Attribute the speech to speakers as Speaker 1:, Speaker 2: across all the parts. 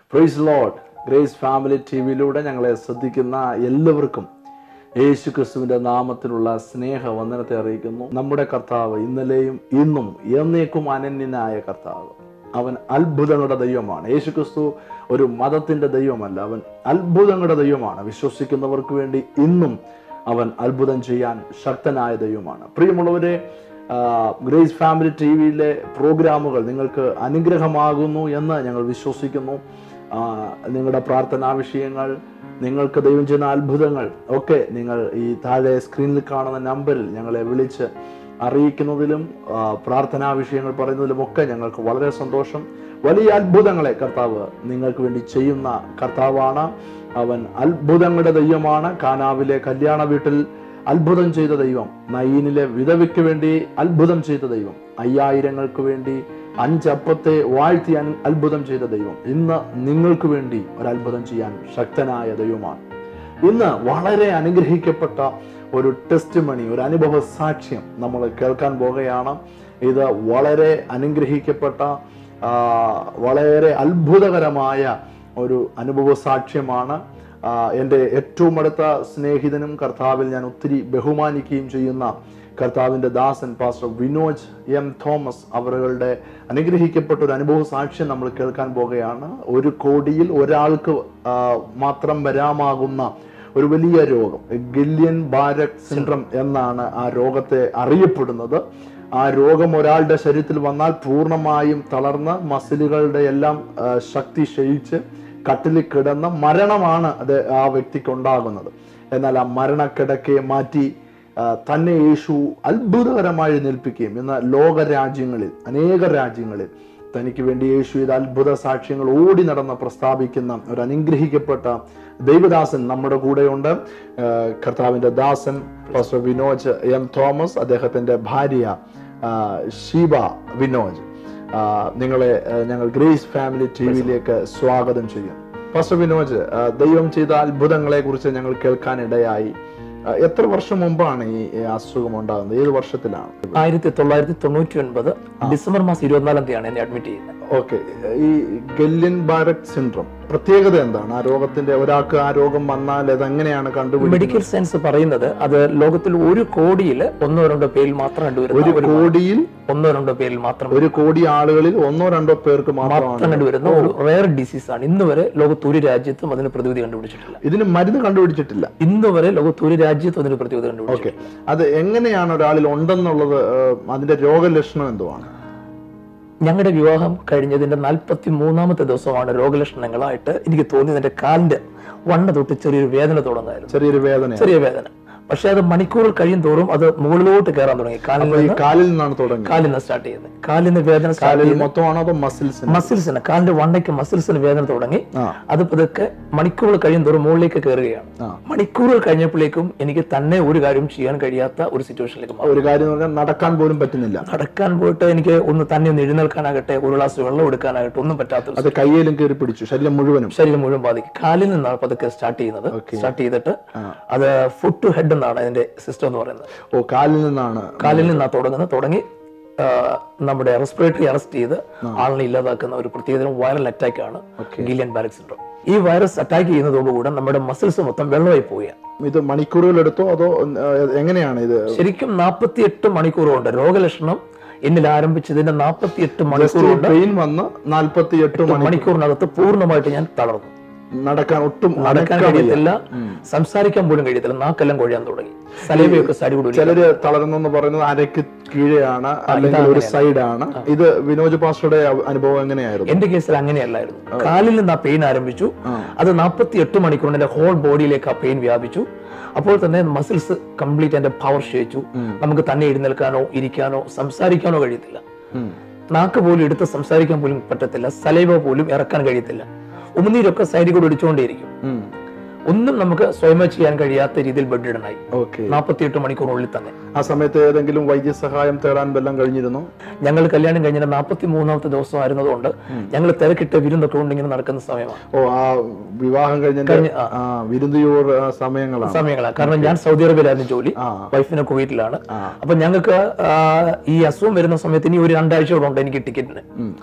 Speaker 1: Price Lord grace family T വിയിലൂടെ ഞങ്ങളെ ശ്രദ്ധിക്കുന്ന എല്ലാവർക്കും യേശു ക്രിസ്തുവിന്റെ നാമത്തിലുള്ള സ്നേഹ വന്ദനത്തെ അറിയിക്കുന്നു നമ്മുടെ കർത്താവ് ഇന്നലെയും ഇന്നും എന്നേക്കും അനന്യനായ കർത്താവ് അവൻ അത്ഭുതങ്ങളുടെ ദൈവമാണ് യേശു ക്രിസ്തു ഒരു മതത്തിന്റെ ദൈവമല്ല അവൻ അത്ഭുതങ്ങളുടെ ദൈവമാണ് വിശ്വസിക്കുന്നവർക്ക് വേണ്ടി ഇന്നും അവൻ അത്ഭുതം ചെയ്യാൻ ശക്തനായ ദൈവമാണ് പ്രിയമുള്ളവരെ ആ, ഗ്രേസ് ഫാമിലി ടി വിയിലെ പ്രോഗ്രാമുകൾ നിങ്ങൾക്ക് അനുഗ്രഹമാകുന്നു എന്ന് ഞങ്ങൾ വിശ്വസിക്കുന്നു ആ, നിങ്ങളുടെ പ്രാർത്ഥനാ വിഷയങ്ങൾ നിങ്ങൾക്ക് ദൈവം ചെയ്യുന്ന അത്ഭുതങ്ങൾ ഒക്കെ നിങ്ങൾ ഈ താഴെ സ്ക്രീനിൽ കാണുന്ന നമ്പറിൽ ഞങ്ങളെ വിളിച്ച് അറിയിക്കുന്നതിലും ആ, പ്രാർത്ഥനാ വിഷയങ്ങൾ പറയുന്നതിലും ഒക്കെ ഞങ്ങൾക്ക് വളരെ സന്തോഷം വലിയ അത്ഭുതങ്ങളെ കർത്താവ് നിങ്ങൾക്ക് വേണ്ടി ചെയ്യുന്ന കർത്താവാണ് അവൻ അത്ഭുതങ്ങളുടെ ദൈവമാണ് കാനാവിലെ കല്യാണ വീട്ടിൽ അത്ഭുതം ചെയ്ത ദൈവം നയീനിലെ വിധവയ്ക്ക് വേണ്ടി അത്ഭുതം ചെയ്ത ദൈവം അയ്യായിരങ്ങൾക്ക് വേണ്ടി അഞ്ചപ്പത്തെ വാഴ്ത്തി അൻ- അത്ഭുതം ചെയ്ത ദൈവം ഇന്ന് നിങ്ങൾക്ക് വേണ്ടി ഒരു അത്ഭുതം ചെയ്യാൻ ശക്തനായ ദൈവമാണ് ഇന്ന് വളരെ അനുഗ്രഹിക്കപ്പെട്ട ഒരു ടെസ്റ്റ് മണി ഒരു അനുഭവ സാക്ഷ്യം നമ്മൾ കേൾക്കാൻ പോകുകയാണ് ഇത് വളരെ അനുഗ്രഹിക്കപ്പെട്ട ആ, വളരെ അത്ഭുതകരമായ ഒരു അനുഭവ സാക്ഷ്യമാണ് ആ, എൻ്റെ ഏറ്റവും അടുത്ത സ്നേഹിതനും കർത്താവിൽ ഞാൻ ഒത്തിരി ബഹുമാനിക്കുകയും ചെയ്യുന്ന കർത്താവിൻ്റെ ദാസൻ പാസ്റ്റർ വിനോജ് എം തോമസ് അവരുടെ അനുഗ്രഹിക്കപ്പെട്ട ഒരു അനുഭവ സാക്ഷ്യം നമ്മൾ കേൾക്കാൻ പോകുകയാണ് ഒരു കോടിയിൽ ഒരാൾക്ക് ആ, മാത്രം വരാമാകുന്ന ഒരു വലിയ രോഗം ഗില്യൻ ബാരക് സിൻഡ്രം എന്നാണ് ആ രോഗത്തെ അറിയപ്പെടുന്നത് ആ രോഗം ഒരാളുടെ ശരീരത്തിൽ വന്നാൽ പൂർണ്ണമായും തളർന്ന് മസിലുകളുടെ എല്ലാം ആ, ശക്തി ക്ഷയിച്ച് കട്ടിലിൽ കിടന്ന് മരണമാണ് അത് ആ വ്യക്തിക്ക് ഉണ്ടാകുന്നത് എന്നാൽ ആ മരണക്കിടക്കയെ മാറ്റി ആ, തന്നെ യേശു അത്ഭുതകരമായി എഴുന്നേൽപ്പിക്കുകയും ഇന്ന് ലോക രാജ്യങ്ങളിൽ അനേക രാജ്യങ്ങളിൽ തനിക്ക് വേണ്ടി യേശു ഇത് അത്ഭുത സാക്ഷ്യങ്ങൾ ഓടി നടന്ന് പ്രസ്താവിക്കുന്ന ഒരു അനുഗ്രഹിക്കപ്പെട്ട ദൈവദാസൻ നമ്മുടെ കൂടെയുണ്ട് ആ, കർത്താവിന്റെ ദാസൻ പാസ്റ്റർ വിനോജ് എം തോമസ് അദ്ദേഹത്തിന്റെ ഭാര്യ ആ, ഷീബ വിനോജ് ആ, നിങ്ങളെ ആ, ഞങ്ങൾ ഗ്രേസ് ഫാമിലി ടി വിയിലേക്ക് സ്വാഗതം ചെയ്യും പാസ്റ്റർ വിനോജ് ആ, ദൈവം ചെയ്ത അത്ഭുതങ്ങളെ കുറിച്ച് ഞങ്ങൾ കേൾക്കാനിടയായി ആ, എത്ര വർഷം മുമ്പാണ് ഈ ഈ അസുഖം ഉണ്ടാകുന്നത് ഏത് വർഷത്തിലാണ്
Speaker 2: ആയിരത്തി തൊള്ളായിരത്തി തൊണ്ണൂറ്റി ഒൻപത് ഡിസംബർ മാസം ഇരുപത്തിനാലാം തീയതിയാണ് എന്നെ അഡ്മിറ്റ് ചെയ്യുന്നത്
Speaker 1: ഓക്കെ ഈ ഗെല്ലിൻ ബാരക് സിൻഡ്രോം പ്രത്യേകത എന്താണ് ആ രോഗത്തിന്റെ ഒരാൾക്ക് ആ രോഗം വന്നാൽ അത് എങ്ങനെയാണ് കണ്ടുപിടിക്കുന്നത്
Speaker 2: മെഡിക്കൽ സയൻസ് പറയുന്നത് അത് ലോകത്തിൽ ഒരു കോടിയിൽ ഒന്നോ രണ്ടോ പേരിൽ മാത്രം കണ്ടുവരുന്ന
Speaker 1: ഒരു
Speaker 2: ഒരു
Speaker 1: കോടിയിൽ
Speaker 2: ഒന്നോ രണ്ടോ പേരിൽ മാത്രം
Speaker 1: ഒരു കോടി ആളുകളിൽ ഒന്നോ രണ്ടോ പേർക്ക് മാത്രമാണ്
Speaker 2: മാത്രം കണ്ടുവരുന്ന ഒരു റയർ ഡിസീസ് ആണ് ഇന്ന് വരെ ലോകത്ത് ഒരു രാജ്യത്തും അതിന് പ്രതിവിധി കണ്ടുപിടിച്ചിട്ടില്ല
Speaker 1: ഇതിന് മരുന്ന് കണ്ടുപിടിച്ചിട്ടില്ല
Speaker 2: ഇന്ന് വരെ ലോകത്ത് ഒരു രാജ്യത്തും അതിന് പ്രതിവിധി കണ്ടുപിടിച്ചിട്ടില്ല
Speaker 1: ഓക്കെ അത് എങ്ങനെയാണ് ഒരാളിൽ ഉണ്ടെന്നുള്ളത് ഏഹ്, അതിന്റെ രോഗലക്ഷണം എന്തുവാണ്
Speaker 2: ഞങ്ങളുടെ വിവാഹം കഴിഞ്ഞതിന്റെ നാൽപ്പത്തി മൂന്നാമത്തെ ദിവസമാണ് രോഗലക്ഷണങ്ങളായിട്ട് എനിക്ക് തോന്നിയത് എന്റെ കാലിന്റെ വണ്ണ തൊട്ട് ചെറിയൊരു വേദന തുടങ്ങായിരുന്നു
Speaker 1: ചെറിയൊരു വേദന
Speaker 2: ചെറിയ വേദന പക്ഷെ അത് മണിക്കൂറുകൾ കഴിയും തോറും അത് മുകളിലോട്ട് കയറാൻ തുടങ്ങി കാലിൽ
Speaker 1: ഈ
Speaker 2: നിന്ന്
Speaker 1: കാലിൽ നിന്നാണ് തുടങ്ങി
Speaker 2: കാലിൽ നിന്ന് സ്റ്റാർട്ട് ചെയ്യുന്നത് കാലിൽ നിന്ന് വേദന സ്റ്റാർട്ട്
Speaker 1: കാലിൽ
Speaker 2: ചെയ്യുന്നത്
Speaker 1: മൊത്തമാണോ അതോ മസിൽസിന്
Speaker 2: മസിൽസിന് കാലിന്റെ വണ്ണയ്ക്ക് മസിൽസിന് വേദന തുടങ്ങി
Speaker 1: ആ
Speaker 2: അത് പതുക്കെ മണിക്കൂറുകൾ കഴിയും തോറും മുകളിലേക്ക് കയറുകയാണ്
Speaker 1: ആ.
Speaker 2: മണിക്കൂറുകൾ കഴിഞ്ഞപ്പോഴേക്കും എനിക്ക് തന്നെ ഒരു കാര്യം ചെയ്യാൻ കഴിയാത്ത ഒരു സിറ്റുവേഷനിലേക്ക് മാറി
Speaker 1: ഒരു കാര്യം എന്ന് പറഞ്ഞാൽ നടക്കാൻ പോലും പറ്റുന്നില്ല
Speaker 2: നടക്കാൻ പോയിട്ട് എനിക്ക് ഒന്ന് തന്നെ ഒന്ന് എഴുന്നേൽക്കാനാകട്ടെ ഒരു ഗ്ലാസ് വെള്ളം എടുക്കാനാകട്ടെ ഒന്നും പറ്റാത്തൊരു
Speaker 1: അത് കയ്യിലും കയറി പിടിച്ചു ശരീരം മുഴുവനും
Speaker 2: ശരീരം മുഴുവൻ ബാധിക്കും കാലിൽ നിന്നാണ് പതുക്കെ സ്റ്റാർട്ട് ചെയ്യുന്നത് സ്റ്റാർട്ട് ചെയ്തിട്ട് അത് ഫുഡ് ടു ഹെഡ് എന്നാണ് അതിന്റെ സിസ്റ്റം എന്ന് പറയുന്നത്
Speaker 1: ഓ കാലിൽ നിന്നാണ്
Speaker 2: കാലിൽ നിന്നാണ് തുടങ്ങുന്നത് തുടങ്ങി ആ, നമ്മുടെ റെസ്പിറേറ്ററി അറസ്റ്റ് ചെയ്ത് ആളിനെ ഇല്ലാതാക്കുന്ന ഒരു പ്രത്യേകതരം വൈറൽ അറ്റാക്ക് ആണ് ഗിലിയൻ ബാരക് സിൻഡ്രോം ഈ വൈറസ് അറ്റാക്ക് ചെയ്യുന്നതോടുകൂടെ നമ്മുടെ മസിൽസ് മൊത്തം വെള്ളമായി പോവുകയാണ്
Speaker 1: ഇത് മണിക്കൂറുകൾ എടുത്തോ അതോ ഏഹ്, എങ്ങനെയാണ് ഇത്
Speaker 2: ശരിക്കും നാൽപ്പത്തിയെട്ട് മണിക്കൂർ കൊണ്ട് രോഗലക്ഷണം എന്നിൽ ആരംഭിച്ചതിന്റെ നാൽപ്പത്തിയെട്ട് മണിക്കൂർ കൊണ്ട്
Speaker 1: പെയിൻ വന്ന് നാൽപ്പത്തി എട്ട് മണി
Speaker 2: മണിക്കൂറിനകത്ത് പൂർണ്ണമായിട്ട് ഞാൻ തളർന്നു
Speaker 1: നടക്കാൻ ഒട്ടും
Speaker 2: നടക്കാൻ
Speaker 1: അനക്കാൻ വയ്യ.
Speaker 2: കഴിയത്തില്ല സംസാരിക്കാൻ പോലും കഴിയത്തില്ല നാക്കെല്ലാം കൊഴിയാൻ തുടങ്ങി സലീമയൊക്കെ സൈഡ് കൂടി ഒലിക്കാൻ
Speaker 1: ചിലര് തളർന്നെന്ന് പറയുന്നത് അരക്ക് കീഴെയാണ് അല്ലെങ്കിൽ ഒരു സൈഡാണ് ഇത് വിനോദ് പാസ്റ്ററുടെ അനുഭവം എങ്ങനെയായിരുന്നു
Speaker 2: എന്റെ കേസിൽ അങ്ങനെയല്ലായിരുന്നു കാലിൽ നിന്ന് ആ പെയിൻ ആരംഭിച്ചു അത് നാൽപ്പത്തി എട്ട് മണിക്കൂറിന് എന്റെ ഹോൾ ബോഡിയിലേക്ക് ആ പെയിൻ വ്യാപിച്ചു അപ്പോൾ തന്നെ മസിൽസ് കംപ്ലീറ്റ് എന്റെ പവർ ക്ഷയിച്ചു നമുക്ക് തന്നെ എഴുന്നേൽക്കാനോ ഇരിക്കാനോ സംസാരിക്കാനോ കഴിയത്തില്ല
Speaker 1: ഉം.
Speaker 2: നാക്ക് പോലും എടുത്ത് സംസാരിക്കാൻ പോലും പറ്റത്തില്ല സലൈവ പോലും ഇറക്കാൻ കഴിയത്തില്ല ഉമിനീരൊക്കെ സൈഡിൽ കൂടെ ഒടിച്ചുകൊണ്ടേയിരിക്കും
Speaker 1: ഉം.
Speaker 2: ഒന്നും നമുക്ക് സ്വയമേ ചെയ്യാൻ കഴിയാത്ത രീതിയിൽ ബെഡിടനായി
Speaker 1: ഓക്കെ
Speaker 2: നാൽപ്പത്തിയെട്ട് മണിക്കൂറിനുള്ളിൽ തന്നെ
Speaker 1: ആ സമയത്ത് ഏതെങ്കിലും വൈദ്യസഹായം തേടാൻ വല്ലതും കഴിഞ്ഞിരുന്നു
Speaker 2: ഞങ്ങൾ കല്യാണം കഴിഞ്ഞ നാൽപ്പത്തി മൂന്നാമത്തെ ദിവസം ആയിരുന്നതുകൊണ്ട് ഞങ്ങൾ തിരക്കിട്ട് വിരുന്നൊക്കെ കൊണ്ട് ഇങ്ങനെ നടക്കുന്ന സമയമാണ്
Speaker 1: ഓ ആ വിവാഹം കഴിഞ്ഞ
Speaker 2: കഴിഞ്ഞ- ആ.
Speaker 1: ആ വിരുന്നിയൂർ ആ, സമയങ്ങളാണ്
Speaker 2: സമയങ്ങളാണ് കാരണം ഞാൻ സൗദി അറേബ്യയിലായിരുന്നു ജോലി
Speaker 1: ആ.
Speaker 2: വൈഫിനെ കുവൈറ്റിലാണ്
Speaker 1: ആ.
Speaker 2: അപ്പൊ ഞങ്ങൾക്ക് ആ, ഈ അസുഖം വരുന്ന സമയത്ത് ഇനി ഒരു രണ്ടാഴ്ച കൂടെ ഉണ്ട് എനിക്ക് ടിക്കറ്റിന്
Speaker 1: ഉം.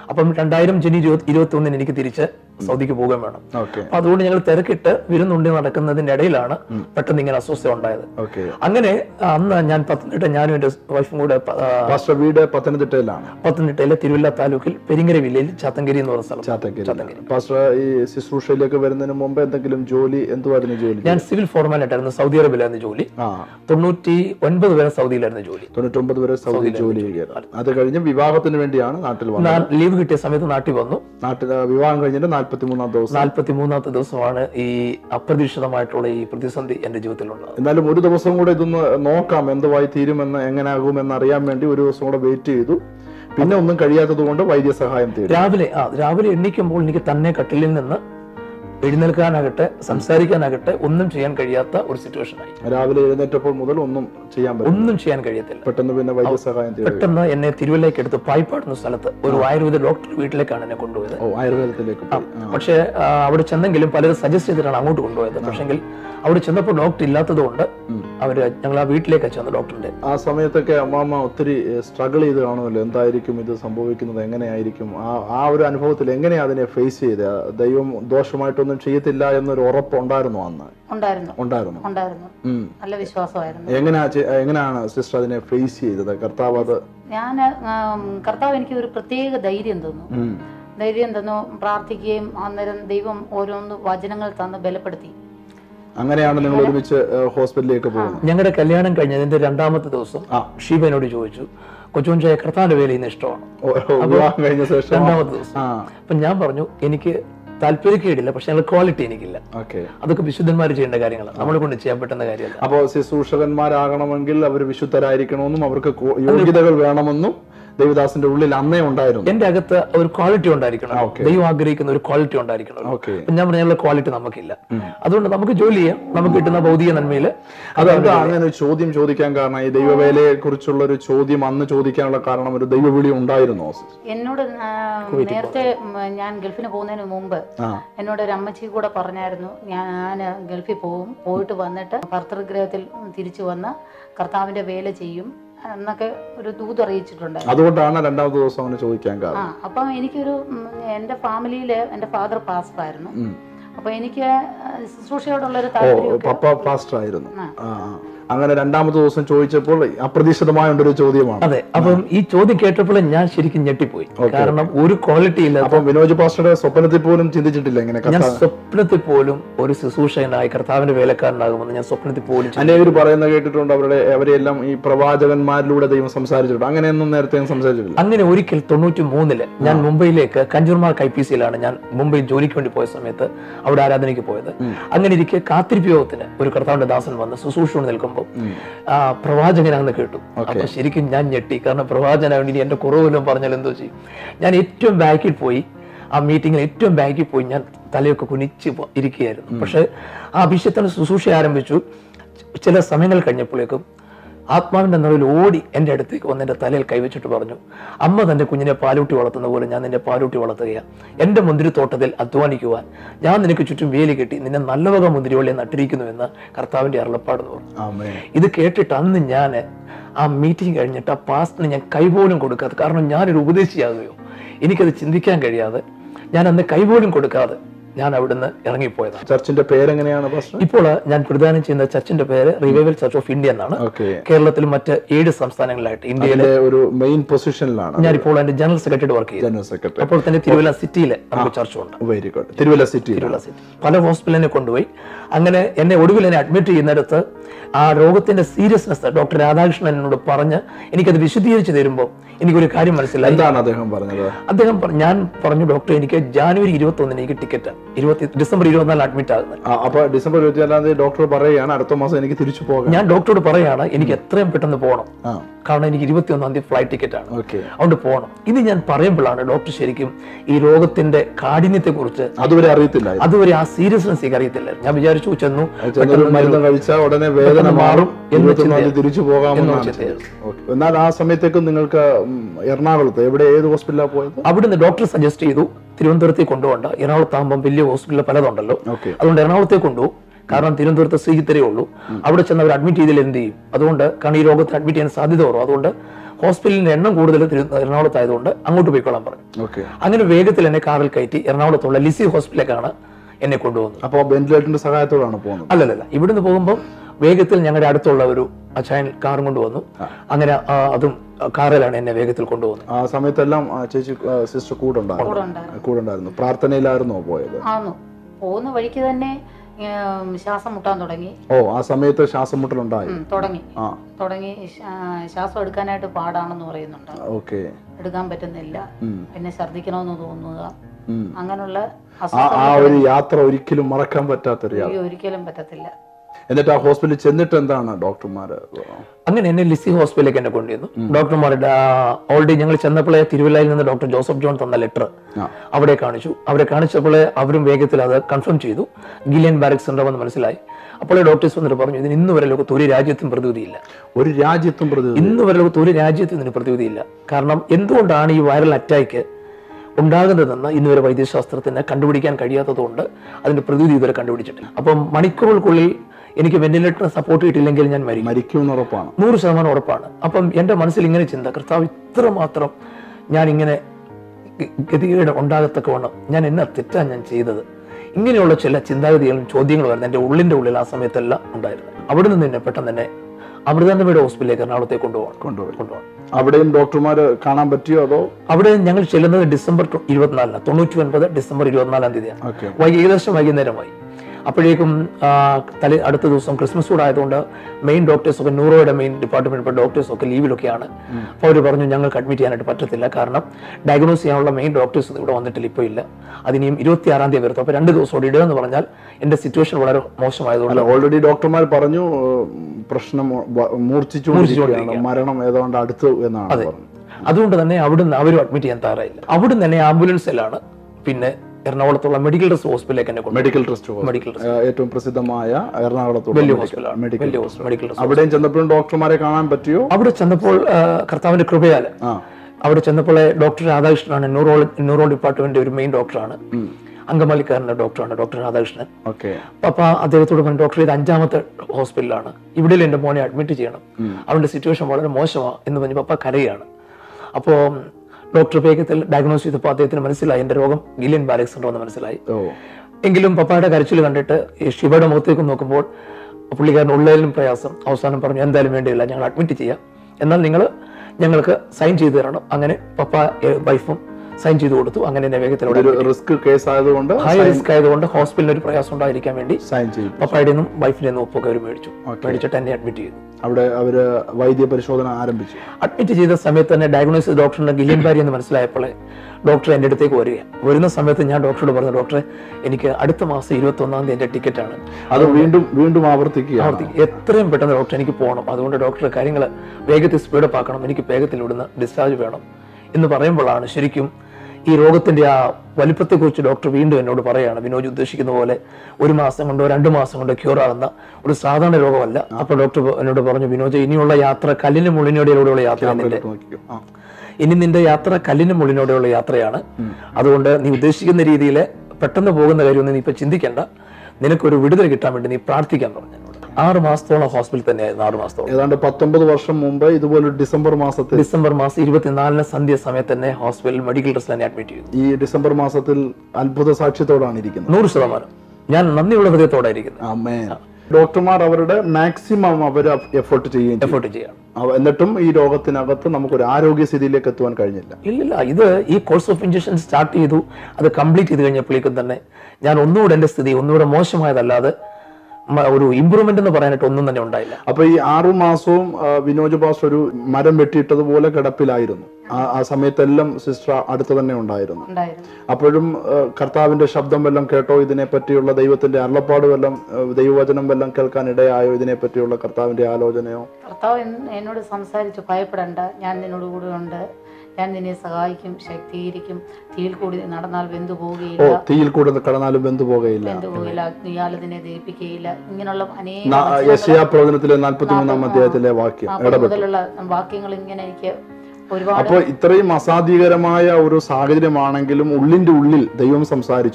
Speaker 2: അപ്പം രണ്ടായിരം ജനുവരി ഇരുപത്തി ഇരുപത്തി ഒന്നിന് എനിക്ക് തിരിച്ച് സൗദിക്ക് പോകാൻ വേണം
Speaker 1: ഓക്കെ
Speaker 2: അപ്പൊ അതുകൊണ്ട് ഞങ്ങൾ തിരക്കിട്ട് വിരുന്നുണ്ടി നടക്കുന്നതിന്റെ ഇടയിലാണ് പെട്ടെന്ന് ഇങ്ങനെ അസ്വസ്ഥ ഉണ്ടായത്
Speaker 1: ഓക്കെ
Speaker 2: അങ്ങനെ അന്ന് ഞാൻ പത്തനംതിട്ട ഞാനും എന്റെ വൈഫും കൂടെ പ- ആ,
Speaker 1: പാസ്റ്റർ വീട് പത്തനംതിട്ടയിലാണ്
Speaker 2: പത്തനംതിട്ടയിലെ തിരുവല്ല താലൂക്കിൽ പെരിങ്ങര വില്ലയിൽ ചാത്തങ്കരി എന്ന് പറയുന്ന സ്ഥലം
Speaker 1: ചാത്തക്കരി പാസ്റ്റർ ഈ ശുശ്രൂഷയിലേക്ക് വരുന്നതിന് മുമ്പ് എന്തെങ്കിലും ജോലി എന്തുവായിരുന്നു ജോലി
Speaker 2: ഞാൻ സിവിൽ ഫോർമാനായിട്ടായിരുന്നു സൗദി അറേബ്യയിലായിരുന്നു ജോലി
Speaker 1: ആ
Speaker 2: തൊണ്ണൂറ്റി ഒൻപത് വരെ സൗദിയിലായിരുന്നു ജോലി
Speaker 1: തൊണ്ണൂറ്റൊമ്പത് വരെ സൗദി ജോലി ചെയ്യുകയായിരുന്നു അത് കഴിഞ്ഞ് വിവാഹത്തിന് വേണ്ടിയാണ് നാട്ടിൽ വന്നത്
Speaker 2: ഞാൻ ലീവ് കിട്ടിയ സമയത്ത് നാട്ടിൽ വന്നു
Speaker 1: നാട്ടിൽ ആ, വിവാഹം കഴിഞ്ഞിട്ട് നാല്പത്തി മൂന്നാം ദിവസം
Speaker 2: നാൽപ്പത്തി മൂന്നാമത്തെ ദിവസമാണ് ഈ അപ്രതീക്ഷിതമായിട്ടുള്ള ഈ പ്രതിസന്ധി എന്റെ ജീവിതത്തിലുള്ളത്
Speaker 1: എന്നാലും ഒരു ദിവസം കൂടെ ഇതൊന്ന് നോക്കാം എന്തുവായി തീരുമെന്ന് എങ്ങനെയാകുമെന്ന് അറിയാൻ വേണ്ടി ഒരു ദിവസം കൂടെ വെയിറ്റ് ചെയ്തു പിന്നെ ഒന്നും കഴിയാത്തത് കൊണ്ട് വൈദ്യസഹായം തേടി
Speaker 2: രാവിലെ ആ രാവിലെ എണ്ണിക്കുമ്പോൾ എനിക്ക് തന്നെ കട്ടിലിൽ നിന്ന് എഴുന്നേൽക്കാനാകട്ടെ സംസാരിക്കാനാകട്ടെ ഒന്നും ചെയ്യാൻ കഴിയാത്ത ഒരു സിറ്റുവേഷൻ ആയി
Speaker 1: രാവിലെ എഴുന്നേറ്റപ്പോൾ മുതൽ ഒന്നും ചെയ്യാൻ പറ്റും
Speaker 2: ഒന്നും ചെയ്യാൻ കഴിയത്തില്ല
Speaker 1: പെട്ടെന്ന് പിന്നെ വൈദ്യസഹായം തേടി
Speaker 2: പെട്ടെന്ന് എന്നെ തിരുവല്ലേക്ക് എടുത്ത് പായിപ്പാട് എന്ന സ്ഥലത്ത് ഒരു ആയുർവേദ ഡോക്ടർ വീട്ടിലേക്കാണ് എന്നെ കൊണ്ടുപോയത്
Speaker 1: ഓ ആയുർവേദത്തിലേക്ക് പോയി ആ.
Speaker 2: പക്ഷേ ആ, അവിടെ ചെന്നെങ്കിലും പലരും സജസ്റ്റ് ചെയ്തിട്ടാണ് അങ്ങോട്ട് കൊണ്ടുപോയത് പക്ഷെങ്കിൽ അവിടെ ചെന്നപ്പോൾ ഡോക്ടർ ഇല്ലാത്തത് കൊണ്ട് അവര് ഞങ്ങൾ ആ വീട്ടിലേക്ക് ചെന്നു ഡോക്ടറിന്റെ
Speaker 1: ആ സമയത്തൊക്കെ അമ്മാമ്മ ഒത്തിരി സ്ട്രഗിൾ ചെയ്ത് കാണുമല്ലോ എന്തായിരിക്കും ഇത് സംഭവിക്കുന്നത് എങ്ങനെയായിരിക്കും ആ ആ ഒരു അനുഭവത്തിൽ എങ്ങനെയാ അതിനെ ഫേസ് ചെയ്ത് ദൈവം ദോഷമായിട്ടൊന്നും ചെയ്യത്തില്ല എന്നൊരു ഉറപ്പ് ഉണ്ടായിരുന്നു അന്ന്
Speaker 3: ഉണ്ടായിരുന്നു
Speaker 1: ഉണ്ടായിരുന്നു
Speaker 3: ഉണ്ടായിരുന്നു
Speaker 1: ഉം.
Speaker 3: നല്ല വിശ്വാസമായിരുന്നു
Speaker 1: എങ്ങനെയാ ചെ- എങ്ങനെയാണ് സിസ്റ്റർ അതിനെ ഫേസ് ചെയ്തത് കർത്താവ് അത്
Speaker 3: ഞാൻ കർത്താവ് എനിക്ക് ഒരു പ്രത്യേക ധൈര്യം തന്നു
Speaker 1: ഉം.
Speaker 3: ധൈര്യം തന്നു പ്രാർത്ഥിക്കുകയും അന്നേരം ദൈവം ഓരോന്ന് വചനങ്ങൾ തന്ന് ബലപ്പെടുത്തി
Speaker 1: അങ്ങനെയാണ് നിങ്ങൾ ഒരുമിച്ച് ഏഹ്, ഹോസ്പിറ്റലിലേക്ക് പോകുന്നത്
Speaker 2: ഞങ്ങളുടെ കല്യാണം കഴിഞ്ഞതിന്റെ രണ്ടാമത്തെ ദിവസം
Speaker 1: ആ.
Speaker 2: ഷീബ എന്നോട് ചോദിച്ചു കൊച്ചുകൊഞ്ചായ കർത്താവിന്റെ വേല ഇന്ന് ഇഷ്ടമാണ്
Speaker 1: ഓ, ഓ, വിവാഹം കഴിഞ്ഞ ശേഷം
Speaker 2: രണ്ടാമത്തെ ദിവസം
Speaker 1: ആ
Speaker 2: അപ്പൊ ഞാൻ പറഞ്ഞു എനിക്ക് താല്പര്യക്കേടില്ല പക്ഷെ ഞങ്ങൾ ക്വാളിറ്റി എനിക്കില്ല
Speaker 1: ഓക്കെ
Speaker 2: അതൊക്കെ വിശുദ്ധന്മാർ ചെയ്യേണ്ട കാര്യങ്ങളാണ് നമ്മളെ കൊണ്ട് ചെയ്യാൻ പറ്റുന്ന കാര്യമല്ല
Speaker 1: അപ്പോ ശുശ്രൂഷകന്മാരാകണമെങ്കിൽ അവർ വിശുദ്ധരായിരിക്കണമെന്നും അവർക്ക് കോ- യോഗ്യതകൾ വേണമെന്നും ദേവദാസിന്റെ ഉള്ളിൽ അന്നേ ഉണ്ടായിരുന്നു
Speaker 2: എന്റെ അകത്ത് ഒരു ക്വാളിറ്റി ഉണ്ടായിരിക്കണം ദൈവം ആഗ്രഹിക്കുന്ന ഒരു ക്വാളിറ്റി ഉണ്ടായിരിക്കണം
Speaker 1: ഓക്കെ
Speaker 2: അപ്പൊ ഞാൻ പറഞ്ഞ ക്വാളിറ്റി നമുക്കില്ല അതുകൊണ്ട് നമുക്ക് ജോലി ചെയ്യാം നമുക്ക് കിട്ടുന്ന ഭൗതിക നന്മയില്
Speaker 1: അതെന്താ അങ്ങനെ ഒരു ചോദ്യം ചോദിക്കാൻ കാരണം ഈ ദൈവവേലയെ കുറിച്ചുള്ള ഒരു ചോദ്യം അന്ന് ചോദിക്കാനുള്ള കാരണം ഒരു ദൈവവിളി ഉണ്ടായിരുന്നോ
Speaker 3: എന്നോട് ആ, നേരത്തെ ഉം, ഞാൻ ഗൾഫിന് പോകുന്നതിന് മുമ്പ്
Speaker 1: ആ
Speaker 3: എന്നോട് ഒരു അമ്മച്ചി കൂടെ പറഞ്ഞായിരുന്നു ഞാൻ ഗൾഫിൽ പോകും പോയിട്ട് വന്നിട്ട് ഭർത്തൃഗ്രഹത്തിൽ തിരിച്ചു വന്ന് കർത്താവിന്റെ വേല ചെയ്യും എന്നൊക്കെ ഒരു ദൂത് അറിയിച്ചിട്ടുണ്ടായിരുന്നു
Speaker 1: അതുകൊണ്ടാണ് രണ്ടാമത്തെ ദിവസം അങ്ങനെ ചോദിക്കാൻ
Speaker 3: ആ
Speaker 1: കാരണം
Speaker 3: അപ്പം എനിക്കൊരു ഉം, എൻ്റെ ഫാമിലിയിൽ എൻ്റെ ഫാദർ പാസ്റ്റർ ആയിരുന്നു
Speaker 1: ഉം.
Speaker 3: അപ്പൊ എനിക്ക് ആ, ശുശ്രൂഷയോടുള്ള ഒരു
Speaker 1: ഓ
Speaker 3: താല്പര്യം
Speaker 1: പപ്പ പാസ്റ്റർ ആയിരുന്നു ആ ആ. അങ്ങനെ രണ്ടാമത്തെ ദിവസം ചോദിച്ചപ്പോൾ അപ്രതീക്ഷിതമായ ഒരു ചോദ്യമാണ്
Speaker 2: അതെ അപ്പം ഈ ചോദ്യം കേട്ടപ്പോൾ ഞാൻ ശരിക്കും ഞെട്ടിപ്പോയി കാരണം ഒരു ക്വാളിറ്റി ഇല്ലാത്ത
Speaker 1: അപ്പം വിനോജ് പാസ്റ്ററുടെ സ്വപ്നത്തിൽ പോലും ചിന്തിച്ചിട്ടില്ല ഇങ്ങനെ
Speaker 2: ഞാൻ
Speaker 1: കർത്താവ്
Speaker 2: സ്വപ്നത്തിൽ പോലും ഒരു ശുശ്രൂഷകനായി കർത്താവിന്റെ വേലക്കാരനാകുമെന്ന് ഞാൻ സ്വപ്നത്തിൽ പോലും ചിന്തി-
Speaker 1: അനേകർ പറയുന്ന കേട്ടിട്ടുണ്ട് അവരുടെ അവരെല്ലാം ഈ പ്രവാചകന്മാരിലൂടെ ദൈവം സംസാരിച്ചിട്ടുണ്ട് അങ്ങനെയൊന്നും നേരത്തെ സംസാരിച്ചിട്ടില്ല
Speaker 2: അങ്ങനെ ഒരിക്കൽ തൊണ്ണൂറ്റി മൂന്നില് ഞാൻ മുംബൈയിലേക്ക് കഞ്ചൂർമാർ ഐ പി സിയിലാണ് ഞാൻ മുംബൈ ജോലിക്ക് വേണ്ടി പോയ സമയത്ത് അവിടെ ആരാധനയ്ക്ക് പോയത് അങ്ങനെ ഇരിക്കെ കാത്തിരിപ്പ് യോഗത്തിന് ഒരു കർത്താവിന്റെ ദാസൻ വന്ന് ശുശ്രൂഷ കൊണ്ട് നിൽക്കുമ്പോൾ ആ പ്രവാചകനാണെന്ന് കേട്ടു അപ്പൊ ശരിക്കും ഞാൻ ഞെട്ടി കാരണം പ്രവാചകനാണ് ഇനി എന്റെ കുറവെല്ലാം പറഞ്ഞാൽ എന്തോ ചെയ്യും ഞാൻ ഏറ്റവും ബാക്കിൽ പോയി ആ മീറ്റിംഗിൽ ഏറ്റവും ബാക്കിൽ പോയി ഞാൻ തലയൊക്കെ കുനിച്ച് പോ- ഇരിക്കുകയായിരുന്നു പക്ഷെ ആ അഭിഷേകത്തിന് ശുശ്രൂഷ ആരംഭിച്ചു ചില സമയങ്ങൾ കഴിഞ്ഞപ്പോഴേക്കും ആത്മാവിന്റെ നിറവിൽ ഓടി എൻ്റെ അടുത്തേക്ക് വന്ന് എൻ്റെ തലയിൽ കൈവച്ചിട്ട് പറഞ്ഞു അമ്മ തന്റെ കുഞ്ഞിനെ പാലൂട്ടി വളർത്തുന്ന പോലെ ഞാൻ നിന്നെ പാലൂട്ടി വളർത്തുകയാണ് എൻ്റെ മുന്തിരിത്തോട്ടത്തിൽ അധ്വാനിക്കുവാൻ ഞാൻ നിനക്ക് ചുറ്റും വേലി കെട്ടി നിന്നെ നല്ലവക മുന്തിരിവള്ളിയെ നട്ടിരിക്കുന്നു എന്ന് കർത്താവിന്റെ അരുളപ്പാടെന്ന് പറഞ്ഞു
Speaker 1: ആമേ
Speaker 2: ഇത് കേട്ടിട്ട് അന്ന് ഞാൻ ആ മീറ്റിംഗ് കഴിഞ്ഞിട്ട് ആ പാസ്റ്റിന് ഞാൻ കൈപോലും കൊടുക്കാതെ കാരണം ഞാനൊരു ഉപദേശിയാകുകയോ എനിക്കത് ചിന്തിക്കാൻ കഴിയാതെ ഞാൻ അന്ന് കൈപോലും കൊടുക്കാതെ ഞാൻ അവിടുന്ന് ഇറങ്ങിപ്പോയതാണ്
Speaker 1: ചർച്ചിന്റെ പേരെങ്ങനെയാണ് പാസ്റ്റർ
Speaker 2: ഇപ്പോൾ ഞാൻ പ്രദാനം ചെയ്യുന്ന ചർച്ചിന്റെ പേര് റിവൈവൽ ചർച്ച് ഓഫ് ഇന്ത്യ എന്നാണ്
Speaker 1: ഓക്കെ
Speaker 2: കേരളത്തിലും മറ്റ് ഏഴ് സംസ്ഥാനങ്ങളിലായിട്ട് ഇന്ത്യയിലെ
Speaker 1: അതിന്റെ ഒരു മെയിൻ പൊസിഷനിലാണ്
Speaker 2: ഞാനിപ്പോൾ എന്റെ ജനറൽ സെക്രട്ടറി വർക്ക് ചെയ്യുന്നു
Speaker 1: ജനറൽ സെക്രട്ടറി
Speaker 2: അപ്പോൾ തന്നെ തിരുവല്ല സിറ്റിയിലെ നമുക്ക് ചർച്ച ഉണ്ട്
Speaker 1: very good Thiruvalla city
Speaker 2: Thiruvalla city പല ഹോസ്പിറ്റലിനെ കൊണ്ടുപോയി അങ്ങനെ എന്നെ ഒടുവിൽ എന്നെ അഡ്മിറ്റ് ചെയ്യുന്നിടത്ത് ആ രോഗത്തിന്റെ സീരിയസ്നെസ് ഡോക്ടർ രാധാകൃഷ്ണൻ എന്നോട് പറഞ്ഞ് എനിക്കത് വിശദീകരിച്ച് തരുമ്പോൾ എനിക്കൊരു കാര്യം മനസ്സിലായി
Speaker 1: എന്താണ് അദ്ദേഹം പറഞ്ഞത്
Speaker 2: അദ്ദേഹം പറ- ഞാൻ പറഞ്ഞു ഡോക്ടർ എനിക്ക് ജാനുവരി ഇരുപത്തി ഒന്നിന് എനിക്ക് ടിക്കറ്റ് ഇരുപത്തി ഡിസംബർ ഇരുപത്തിനാല് അഡ്മിറ്റ് ആകുന്നത്
Speaker 1: ആ, അപ്പൊ ഡിസംബർ ഇരുപത്തിനാലാം തീയതി ഡോക്ടർ പറയുകയാണ് അടുത്ത മാസം എനിക്ക് തിരിച്ചു പോകാം
Speaker 2: ഞാൻ ഡോക്ടറോട് പറയാണ് എനിക്ക് എത്രയും പെട്ടെന്ന് പോകണം
Speaker 1: ആ
Speaker 2: കാരണം എനിക്ക് ഇരുപത്തി ഒന്നാം തീയതി ഫ്ലൈറ്റ് ടിക്കറ്റ് ആണ്
Speaker 1: ഓക്കെ
Speaker 2: അതുകൊണ്ട് പോകണം ഇത് ഞാൻ പറയുമ്പോഴാണ് ഡോക്ടർ ശരിക്കും ഈ രോഗത്തിന്റെ കാഠിന്യത്തെ കുറിച്ച്
Speaker 1: അതുവരെ അറിയത്തില്ല
Speaker 2: അതുവരെ ആ സീരിയസ്നെസ് അറിയത്തില്ല ഞാൻ വിചാരിച്ചു ചെന്നു
Speaker 1: ചെന്നൊരു മരുന്ന് കഴിച്ചാൽ ഉടനെ വേദന
Speaker 2: പെട്ടെന്ന്
Speaker 1: മാറും
Speaker 2: മാറും എന്ന്
Speaker 1: ഇരുപത്തൊന്നാം തീയതി
Speaker 2: ചിന്തയാണ്.
Speaker 1: തിരിച്ചു പോകാമെന്നാണ്
Speaker 2: എന്നൊരു ചിന്തയാണ്.
Speaker 1: ഓക്കെ. എന്നാൽ ആ സമയത്തേക്കും നിങ്ങൾക്ക് ഉം, എറണാകുളത്ത് എവിടെ ഏത് ഹോസ്പിറ്റലാണ് പോയത്
Speaker 2: അവിടുന്ന് ഡോക്ടർ സജസ്റ്റ് ചെയ്തു തിരുവനന്തപുരത്തേക്ക് കൊണ്ടുപോകണ്ട എറണാകുളത്താകുമ്പോൾ വലിയ ഹോസ്പിറ്റലിൽ പലതുണ്ടല്ലോ
Speaker 1: ഓക്കെ
Speaker 2: അതുകൊണ്ട് എറണാകുളത്തേക്ക് കൊണ്ടുപോകും കാരണം തിരുവനന്തപുരത്ത് ശ്രീചിത്തരേ ഉള്ളൂ അവിടെ ചെന്ന് അവർ അഡ്മിറ്റ് ചെയ്തില്ല എന്ത് ചെയ്യും അതുകൊണ്ട് കാരണം ഈ രോഗത്തെ അഡ്മിറ്റ് ചെയ്യാൻ സാധ്യത കുറവ് അതുകൊണ്ട് ഹോസ്പിറ്റലിന്റെ എണ്ണം കൂടുതൽ തിരു- എറണാകുളത്തായതുകൊണ്ട് അങ്ങോട്ട് പോയിക്കോളാൻ പറഞ്ഞു
Speaker 1: ഓക്കെ
Speaker 2: അങ്ങനെ വേഗത്തിൽ എന്നെ കാറിൽ കയറ്റി എറണാകുളത്തുള്ള ലിസി ഹോസ്പിറ്റലിലേക്കാണ് എന്നെ കൊണ്ടുപോകുന്നത്
Speaker 1: അപ്പോൾ വെന്റിലേറ്ററിന്റെ സഹായത്തോടാണ് പോകുന്നത്
Speaker 2: അല്ലല്ല ഇവിടുന്ന് പോകുമ്പോൾ വേഗത്തിൽ ഞങ്ങളുടെ അടുത്തുള്ള ഒരു അച്ചായൻ കാറും കൊണ്ടുവന്നു അങ്ങനെ ആ, അതും കാറിലാണ് എന്നെ വേഗത്തിൽ കൊണ്ടുപോകുന്നത്
Speaker 1: ആ സമയത്തെല്ലാം ആ, ചേച്ചി സിസ്റ്റർ കൂടെ ഉണ്ടായിരുന്നു
Speaker 3: കൂടെ ഉണ്ടായിരുന്നു
Speaker 1: കൂടെ ഉണ്ടായിരുന്നു പ്രാർത്ഥനയിലായിരുന്നോ പോയത്
Speaker 3: ആന്നു പോകുന്ന വഴിക്ക് തന്നെ ഉം, ശ്വാസം മുട്ടാൻ തുടങ്ങി
Speaker 1: ഓ ആ സമയത്ത് ശ്വാസം മുട്ടലുണ്ടായി
Speaker 3: ഉം, തുടങ്ങി
Speaker 1: ആ
Speaker 3: തുടങ്ങി ശ്വാ- ശ്വാസം എടുക്കാനായിട്ട് പാടാണെന്ന് പറയുന്നുണ്ട്
Speaker 1: ഓക്കെ
Speaker 3: എടുക്കാൻ പറ്റുന്നില്ല പിന്നെ ഛർദ്ദിക്കണമെന്ന് തോന്നുക
Speaker 1: ഉം.
Speaker 3: അങ്ങനെയുള്ള
Speaker 1: ആ
Speaker 3: അസ്വസ്ഥ
Speaker 1: ആ ഒരു യാത്ര ഒരിക്കലും മറക്കാൻ പറ്റാത്തൊരു യാത്ര
Speaker 3: ഒരിക്കലും പറ്റത്തില്ല
Speaker 1: എന്നിട്ട് ആ ഹോസ്പിറ്റലിൽ ചെന്നിട്ട് എന്താണ് ഡോക്ടർമാര്
Speaker 2: അങ്ങനെ എന്നെ ലിസി ഹോസ്പിറ്റലിലേക്ക് എന്നെ കൊണ്ടുവന്നു ഡോക്ടർമാരുടെ ഓൾറെഡി ഞങ്ങൾ ചെന്നപ്പോഴേ തിരുവല്ലയിൽ നിന്ന് ഡോക്ടർ ജോസഫ് ജോൺ തന്ന ലെറ്റർ
Speaker 1: ആ.
Speaker 2: അവിടെ കാണിച്ചു അവരെ കാണിച്ചപ്പോൾ അവരും വേഗത്തിൽ അത് കൺഫേം ചെയ്തു ഗിലിയൻ ബാരക് സിൻഡ്രോം എന്ന് മനസ്സിലായി അപ്പോൾ ഡോക്ടേഴ്സ് വന്നിട്ട് പറഞ്ഞു ഇതിന് ഇന്ന് വരെ ലോകത്ത് ഒരു രാജ്യത്തും പ്രതിവിധിയില്ല
Speaker 1: ഒരു രാജ്യത്തും പ്രതി
Speaker 2: ഇന്ന് വരെ ലോകത്ത് ഒരു രാജ്യത്തും ഇതിന് പ്രതിവിധിയില്ല കാരണം എന്തുകൊണ്ടാണ് ഈ വൈറൽ അറ്റാക്ക് ഉണ്ടാകുന്നതെന്ന് ഇന്ന് വരെ വൈദ്യശാസ്ത്രത്തിന് കണ്ടുപിടിക്കാൻ കഴിയാത്തതുകൊണ്ട് അതിന്റെ പ്രതിവിധി ഇതുവരെ കണ്ടുപിടിച്ചിട്ടില്ല അപ്പം മണിക്കൂറുകൾക്കുള്ളിൽ എനിക്ക് വെന്റിലേറ്ററിന് സപ്പോർട്ട് കിട്ടിയില്ലെങ്കിൽ ഞാൻ മരിക്കും
Speaker 1: മരിക്കുമെന്ന് ഉറപ്പാണ്
Speaker 2: നൂറ് ശതമാനം ഉറപ്പാണ് അപ്പം എൻ്റെ മനസ്സിൽ ഇങ്ങനെ ചിന്ത കർത്താവ് ഇത്രമാത്രം ഞാൻ ഇങ്ങനെ ഗ- ഗതികേട് ഉണ്ടാകത്തക്കവണ്ണം ഞാൻ എന്നാ തെറ്റാ ഞാൻ ചെയ്തത് ഇങ്ങനെയുള്ള ചില ചിന്താഗതികളും ചോദ്യങ്ങളുമായിരുന്നു എൻ്റെ ഉള്ളിൻ്റെ ഉള്ളിൽ ആ സമയത്തെല്ലാം ഉണ്ടായിരുന്നു അവിടെ നിന്ന് തന്നെ പെട്ടെന്ന് തന്നെ അമൃതാനന്ദമയുടെ ഹോസ്പിറ്റലിലേക്ക് എറണാകുളത്തേക്ക് കൊണ്ടുപോകണം
Speaker 1: കൊണ്ടുപോയി
Speaker 2: കൊണ്ടുപോകണം
Speaker 1: അവിടെയും ഡോക്ടർമാര് കാണാൻ പറ്റിയോ അതോ
Speaker 2: അവിടെ ഞങ്ങൾ ചെല്ലുന്നത് ഡിസംബർ ടു- ഇരുപത്തിനാലിന് തൊണ്ണൂറ്റി ഒൻപത് ഡിസംബർ ഇരുപത്തിനാലാം തീയതിയാണ്
Speaker 1: ഓക്കെ
Speaker 2: വൈകി ഏകദേശം വൈകുന്നേരമായി അപ്പോഴേക്കും ആ, തലേ അടുത്ത ദിവസം ക്രിസ്മസ് കൂടെ ആയതുകൊണ്ട് മെയിൻ ഡോക്ടേഴ്സ് ഒക്കെ ന്യൂറോയുടെ മെയിൻ ഡിപ്പാർട്ട്മെന്റ് ഡോക്ടേഴ്സ് ഒക്കെ ലീവിലൊക്കെയാണ് അപ്പോൾ അവർ പറഞ്ഞു ഞങ്ങൾക്ക് അഡ്മിറ്റ് ചെയ്യാനായിട്ട് പറ്റത്തില്ല കാരണം ഡയഗ്നോസ് ചെയ്യാനുള്ള മെയിൻ ഡോക്ടേഴ്സ് ഇവിടെ വന്നിട്ടില്ല ഇപ്പോൾ ഇല്ല അതിനിയും ഇരുപത്തി ആറാം തീയതി വരുത്തും അപ്പോൾ രണ്ട് ദിവസം കൂടി ഇടുക എന്ന് പറഞ്ഞാൽ എൻ്റെ സിറ്റുവേഷൻ വളരെ മോശമായതുകൊണ്ട്
Speaker 1: അല്ല ഓൾറെഡി ഡോക്ടർമാർ പറഞ്ഞു ഏഹ്, പ്രശ്നം വ- മൂർച്ഛിച്ചുകൊണ്ടിരിക്കുകയാണ് മരണം ഏതാണ്ട് അടുത്ത് എന്നാണ് പറഞ്ഞത്
Speaker 2: അതുകൊണ്ട് തന്നെ അവിടുന്ന് അവരും അഡ്മിറ്റ് ചെയ്യാൻ തയ്യാറായില്ല അവിടുന്ന് തന്നെ ആംബുലൻസിലാണ് പിന്നെ എറണാകുളത്തുള്ള മെഡിക്കൽ ട്രസ്റ്റ് ഹോസ്പിറ്റലിലേക്ക് എന്നെ കൊണ്ടു
Speaker 1: മെഡിക്കൽ ട്രസ്റ്റ്
Speaker 2: മെഡിക്കൽ ട്രസ്റ്റ്
Speaker 1: ഏറ്റവും പ്രസിദ്ധമായ എറണാകുളത്തുള്ള
Speaker 2: വലിയ
Speaker 1: മെഡിക്കൽ-
Speaker 2: ഹോസ്പിറ്റലാണ്
Speaker 1: മെഡിക്കൽ
Speaker 2: വലിയ ഹോസ്പിറ്റൽ മെഡിക്കൽ ട്രസ്റ്റ്
Speaker 1: അവിടെയും ചെന്നപ്പോഴും ഡോക്ടർമാരെ കാണാൻ പറ്റിയോ
Speaker 2: അവിടെ ചെന്നപ്പോൾ ആ, കർത്താവിന്റെ കൃപയാൽ
Speaker 1: ആ
Speaker 2: അവിടെ ചെന്നപ്പോൾ ഡോക്ടർ രാധാകൃഷ്ണനാണ് ന്യൂറോ ന്യൂറോ ഡിപ്പാർട്ട്മെന്റ് ഒരു മെയിൻ ഡോക്ടറാണ് അങ്കമാലിക്കാരൻ്റെ ഡോക്ടറാണ് ഡോക്ടർ രാധാകൃഷ്ണൻ
Speaker 1: ഓക്കെ
Speaker 2: അപ്പൊ അദ്ദേഹത്തോട് പറഞ്ഞു ഡോക്ടർ ഇത് അഞ്ചാമത്തെ ഹോസ്പിറ്റലാണ് ഇവിടെ എൻ്റെ മോനെ അഡ്മിറ്റ് ചെയ്യണം അവന്റെ സിറ്റുവേഷൻ വളരെ മോശമാണ് എന്ന് പറഞ്ഞ് പപ്പ കരയാണ് അപ്പോൾ ഡോക്ടർ വേഗത്തിൽ ഡയഗ്നോസ് ചെയ്തപ്പോൾ അദ്ദേഹത്തിന് മനസ്സിലായി എൻ്റെ രോഗം ഗിലിയൻ ബാലക് സിൻഡ്രോം എന്ന് മനസ്സിലായി
Speaker 1: ഓ
Speaker 2: എങ്കിലും പപ്പായുടെ കരച്ചിൽ കണ്ടിട്ട് ഈ ശിവയുടെ മുഖത്തേക്ക് നോക്കുമ്പോൾ പുള്ളിക്കാരൻ ഉള്ളതിലും പ്രയാസം അവസാനം പറഞ്ഞു എന്തായാലും വേണ്ടിയില്ല ഞങ്ങൾ അഡ്മിറ്റ് ചെയ്യാം എന്നാൽ നിങ്ങൾ ഞങ്ങൾക്ക് സൈൻ ചെയ്തു തരണം അങ്ങനെ പപ്പ വൈഫും സൈൻ ചെയ്തു കൊടുത്തു അങ്ങനെ എന്നെ വേഗത്തിലൂടെ
Speaker 1: ഒരു റിസ്ക് കേസ് ആയതുകൊണ്ട്
Speaker 2: ഹൈ റിസ്ക് ആയതുകൊണ്ട് ഹോസ്പിറ്റലിന് ഒരു പ്രയാസം ഉണ്ടായിരിക്കാൻ വേണ്ടി
Speaker 1: സൈൻ ചെയ്തു
Speaker 2: പപ്പായുടെ നിന്നും വൈഫിന്റെ നിന്നും ഒപ്പൊക്കെ അവർ മേടിച്ചു മേടിച്ചിട്ട് എന്നെ അഡ്മിറ്റ് ചെയ്തു
Speaker 1: അവിടെ അവര് വൈദ്യ പരിശോധന ആരംഭിച്ചു
Speaker 2: അഡ്മിറ്റ് ചെയ്ത സമയത്ത് തന്നെ ഡയഗ്നോസിസ് ഡോക്ടറിന്റെ ഗിലിയൻ ബാരി എന്ന് മനസ്സിലായപ്പോൾ ഡോക്ടർ എൻ്റെ അടുത്തേക്ക് വരികയാണ് വരുന്ന സമയത്ത് ഞാൻ ഡോക്ടറോട് പറഞ്ഞു ഡോക്ടറെ എനിക്ക് അടുത്ത മാസം ഇരുപത്തി ഒന്നാം തീയതി എൻ്റെ ടിക്കറ്റാണ്
Speaker 1: അത് വീണ്ടും വീണ്ടും ആവർത്തിക്കുകയാണ്
Speaker 2: ആവർത്തിക്കും എത്രയും പെട്ടെന്ന് ഡോക്ടർ എനിക്ക് പോകണം അതുകൊണ്ട് ഡോക്ടർ കാര്യങ്ങൾ വേഗത്തിൽ സ്പീഡപ്പ് ആക്കണം എനിക്ക് വേഗത്തിൽ ഇവിടുന്ന് ഡിസ്ചാർജ് വേണം എന്ന് പറയുമ്പോഴാണ് ശരിക്കും ഈ രോഗത്തിന്റെ ആ വലിപ്പത്തെക്കുറിച്ച് ഡോക്ടർ വീണ്ടും എന്നോട് പറയുകയാണ് വിനോജ് ഉദ്ദേശിക്കുന്ന പോലെ ഒരു മാസം കൊണ്ടോ രണ്ട് മാസം കൊണ്ടോ ക്യൂർ ആകുന്ന ഒരു സാധാരണ രോഗമല്ല അപ്പോൾ ഡോക്ടർ എന്നോട് പറഞ്ഞു വിനോജ് ഇനിയുള്ള യാത്ര കല്ലിന് മുള്ളിനോടെയുള്ള യാത്ര നിന്റെ
Speaker 1: നോക്കിക്കോ ആ
Speaker 2: ഇനി നിന്റെ യാത്ര കല്ലിന് മുള്ളിനോടെയുള്ള യാത്രയാണ് അതുകൊണ്ട് നീ ഉദ്ദേശിക്കുന്ന രീതിയിൽ പെട്ടെന്ന് പോകുന്ന കാര്യമൊന്നും നീ ഇപ്പൊ ചിന്തിക്കണ്ട നിനക്കൊരു വിടുതൽ കിട്ടാൻ വേണ്ടി നീ പ്രാർത്ഥിക്കാൻ പറഞ്ഞു എന്നോട് ആറ് മാസത്തോളം ഹോസ്പിറ്റൽ തന്നെയായിരുന്നു ആറ് മാസത്തോളം
Speaker 1: ഏതാണ്ട് പത്തൊമ്പത് വർഷം മുമ്പ് ഇതുപോലെ ഡിസംബർ മാസത്തിൽ
Speaker 2: ഡിസംബർ മാസം ഇരുപത്തിനാലിന് സന്ധ്യ സമയത്ത് തന്നെ ഹോസ്പിറ്റൽ മെഡിക്കൽ ട്രസ്റ്റ് തന്നെ അഡ്മിറ്റ് ചെയ്തു
Speaker 1: ഈ ഡിസംബർ മാസത്തിൽ അത്ഭുത സാക്ഷ്യത്തോടാണ് ഇരിക്കുന്നത്
Speaker 2: നൂറ് ശതമാനം ഞാൻ നന്ദിയുള്ള ഹൃദയത്തോടെ ഇരിക്കുന്നത്
Speaker 1: അമ്മേ ഡോക്ടർമാർ അവരുടെ മാക്സിമം അവർ എഫേർട്ട് ചെയ്യുകയും ചെയ്യും
Speaker 2: എഫേർട്ട് ചെയ്യണം
Speaker 1: അവ- എന്നിട്ടും ഈ രോഗത്തിനകത്ത് നമുക്കൊരു ആരോഗ്യസ്ഥിതിയിലേക്ക് എത്തുവാൻ കഴിഞ്ഞില്ല
Speaker 2: ഇല്ലില്ല ഇത് ഈ കോഴ്സ് ഓഫ് ഇഞ്ചക്ഷൻ സ്റ്റാർട്ട് ചെയ്തു അത് കംപ്ലീറ്റ് ചെയ്ത് കഴിഞ്ഞപ്പോഴേക്കും തന്നെ ഞാൻ ഒന്നുകൂടെ എൻ്റെ സ്ഥിതി ഒന്നുകൂടെ മോശമായതല്ലാതെ മ- ഒരു ഇമ്പ്രൂവ്മെന്റ് എന്ന് പറയാനായിട്ട് ഒന്നും തന്നെ ഉണ്ടായില്ല
Speaker 1: അപ്പൊ ഈ ആറു മാസവും ആ, വിനോജ് ബാസ് ഒരു മരം വെട്ടിയിട്ടതുപോലെ കിടപ്പിലായിരുന്നു ആ ആ സമയത്തെല്ലാം സിസ്റ്റർ അടുത്ത് തന്നെ ഉണ്ടായിരുന്നു
Speaker 3: ഉണ്ടായിരുന്നു
Speaker 1: അപ്പോഴും ആ, കർത്താവിന്റെ ശബ്ദം വല്ലതും കേട്ടോ ഇതിനെ പറ്റിയുള്ള ദൈവത്തിന്റെ അരുളപ്പാട് വല്ലതും ആ, ദൈവവചനം വല്ലതും കേൾക്കാൻ ഇടയായോ ഇതിനെ പറ്റിയുള്ള കർത്താവിന്റെ ആലോചനയോ
Speaker 3: കർത്താവ് എൻ- എന്നോട് സംസാരിച്ചു ഭയപ്പെടണ്ട ഞാൻ നിന്നോട് കൂടെ ഉണ്ട് ഞാൻ നിന്നെ സഹായിക്കും ശക്തീകരിക്കും തീയിൽ കൂടി നടന്നാൽ വെന്തു
Speaker 1: ഓ
Speaker 3: പോവുകയില്ല
Speaker 1: തീയിൽ കൂടെ കടന്നാലും വെന്തു പോകയില്ല
Speaker 3: വെന്തു പോകില്ല നീയാൽ നിന്നെ ദഹിപ്പിക്കുകയില്ല ഇങ്ങനെയുള്ള അനേക
Speaker 1: ന- യശയാ പ്രവചനത്തിലെ നാൽപ്പത്തി മൂന്നാം അധ്യായത്തിലെ വാക്യം
Speaker 3: നാൽപ്പത്
Speaker 1: ഇടപെട്ടു
Speaker 3: മുതലുള്ള വാക്യങ്ങൾ ഇങ്ങനെ എനിക്ക് ഒരുപാട്
Speaker 1: അപ്പോൾ ഇത്രയും അസാധ്യകരമായ ഒരു സാഹചര്യമാണെങ്കിലും ഉള്ളിന്റെ ഉള്ളിൽ ദൈവം സംസാരിച്ചു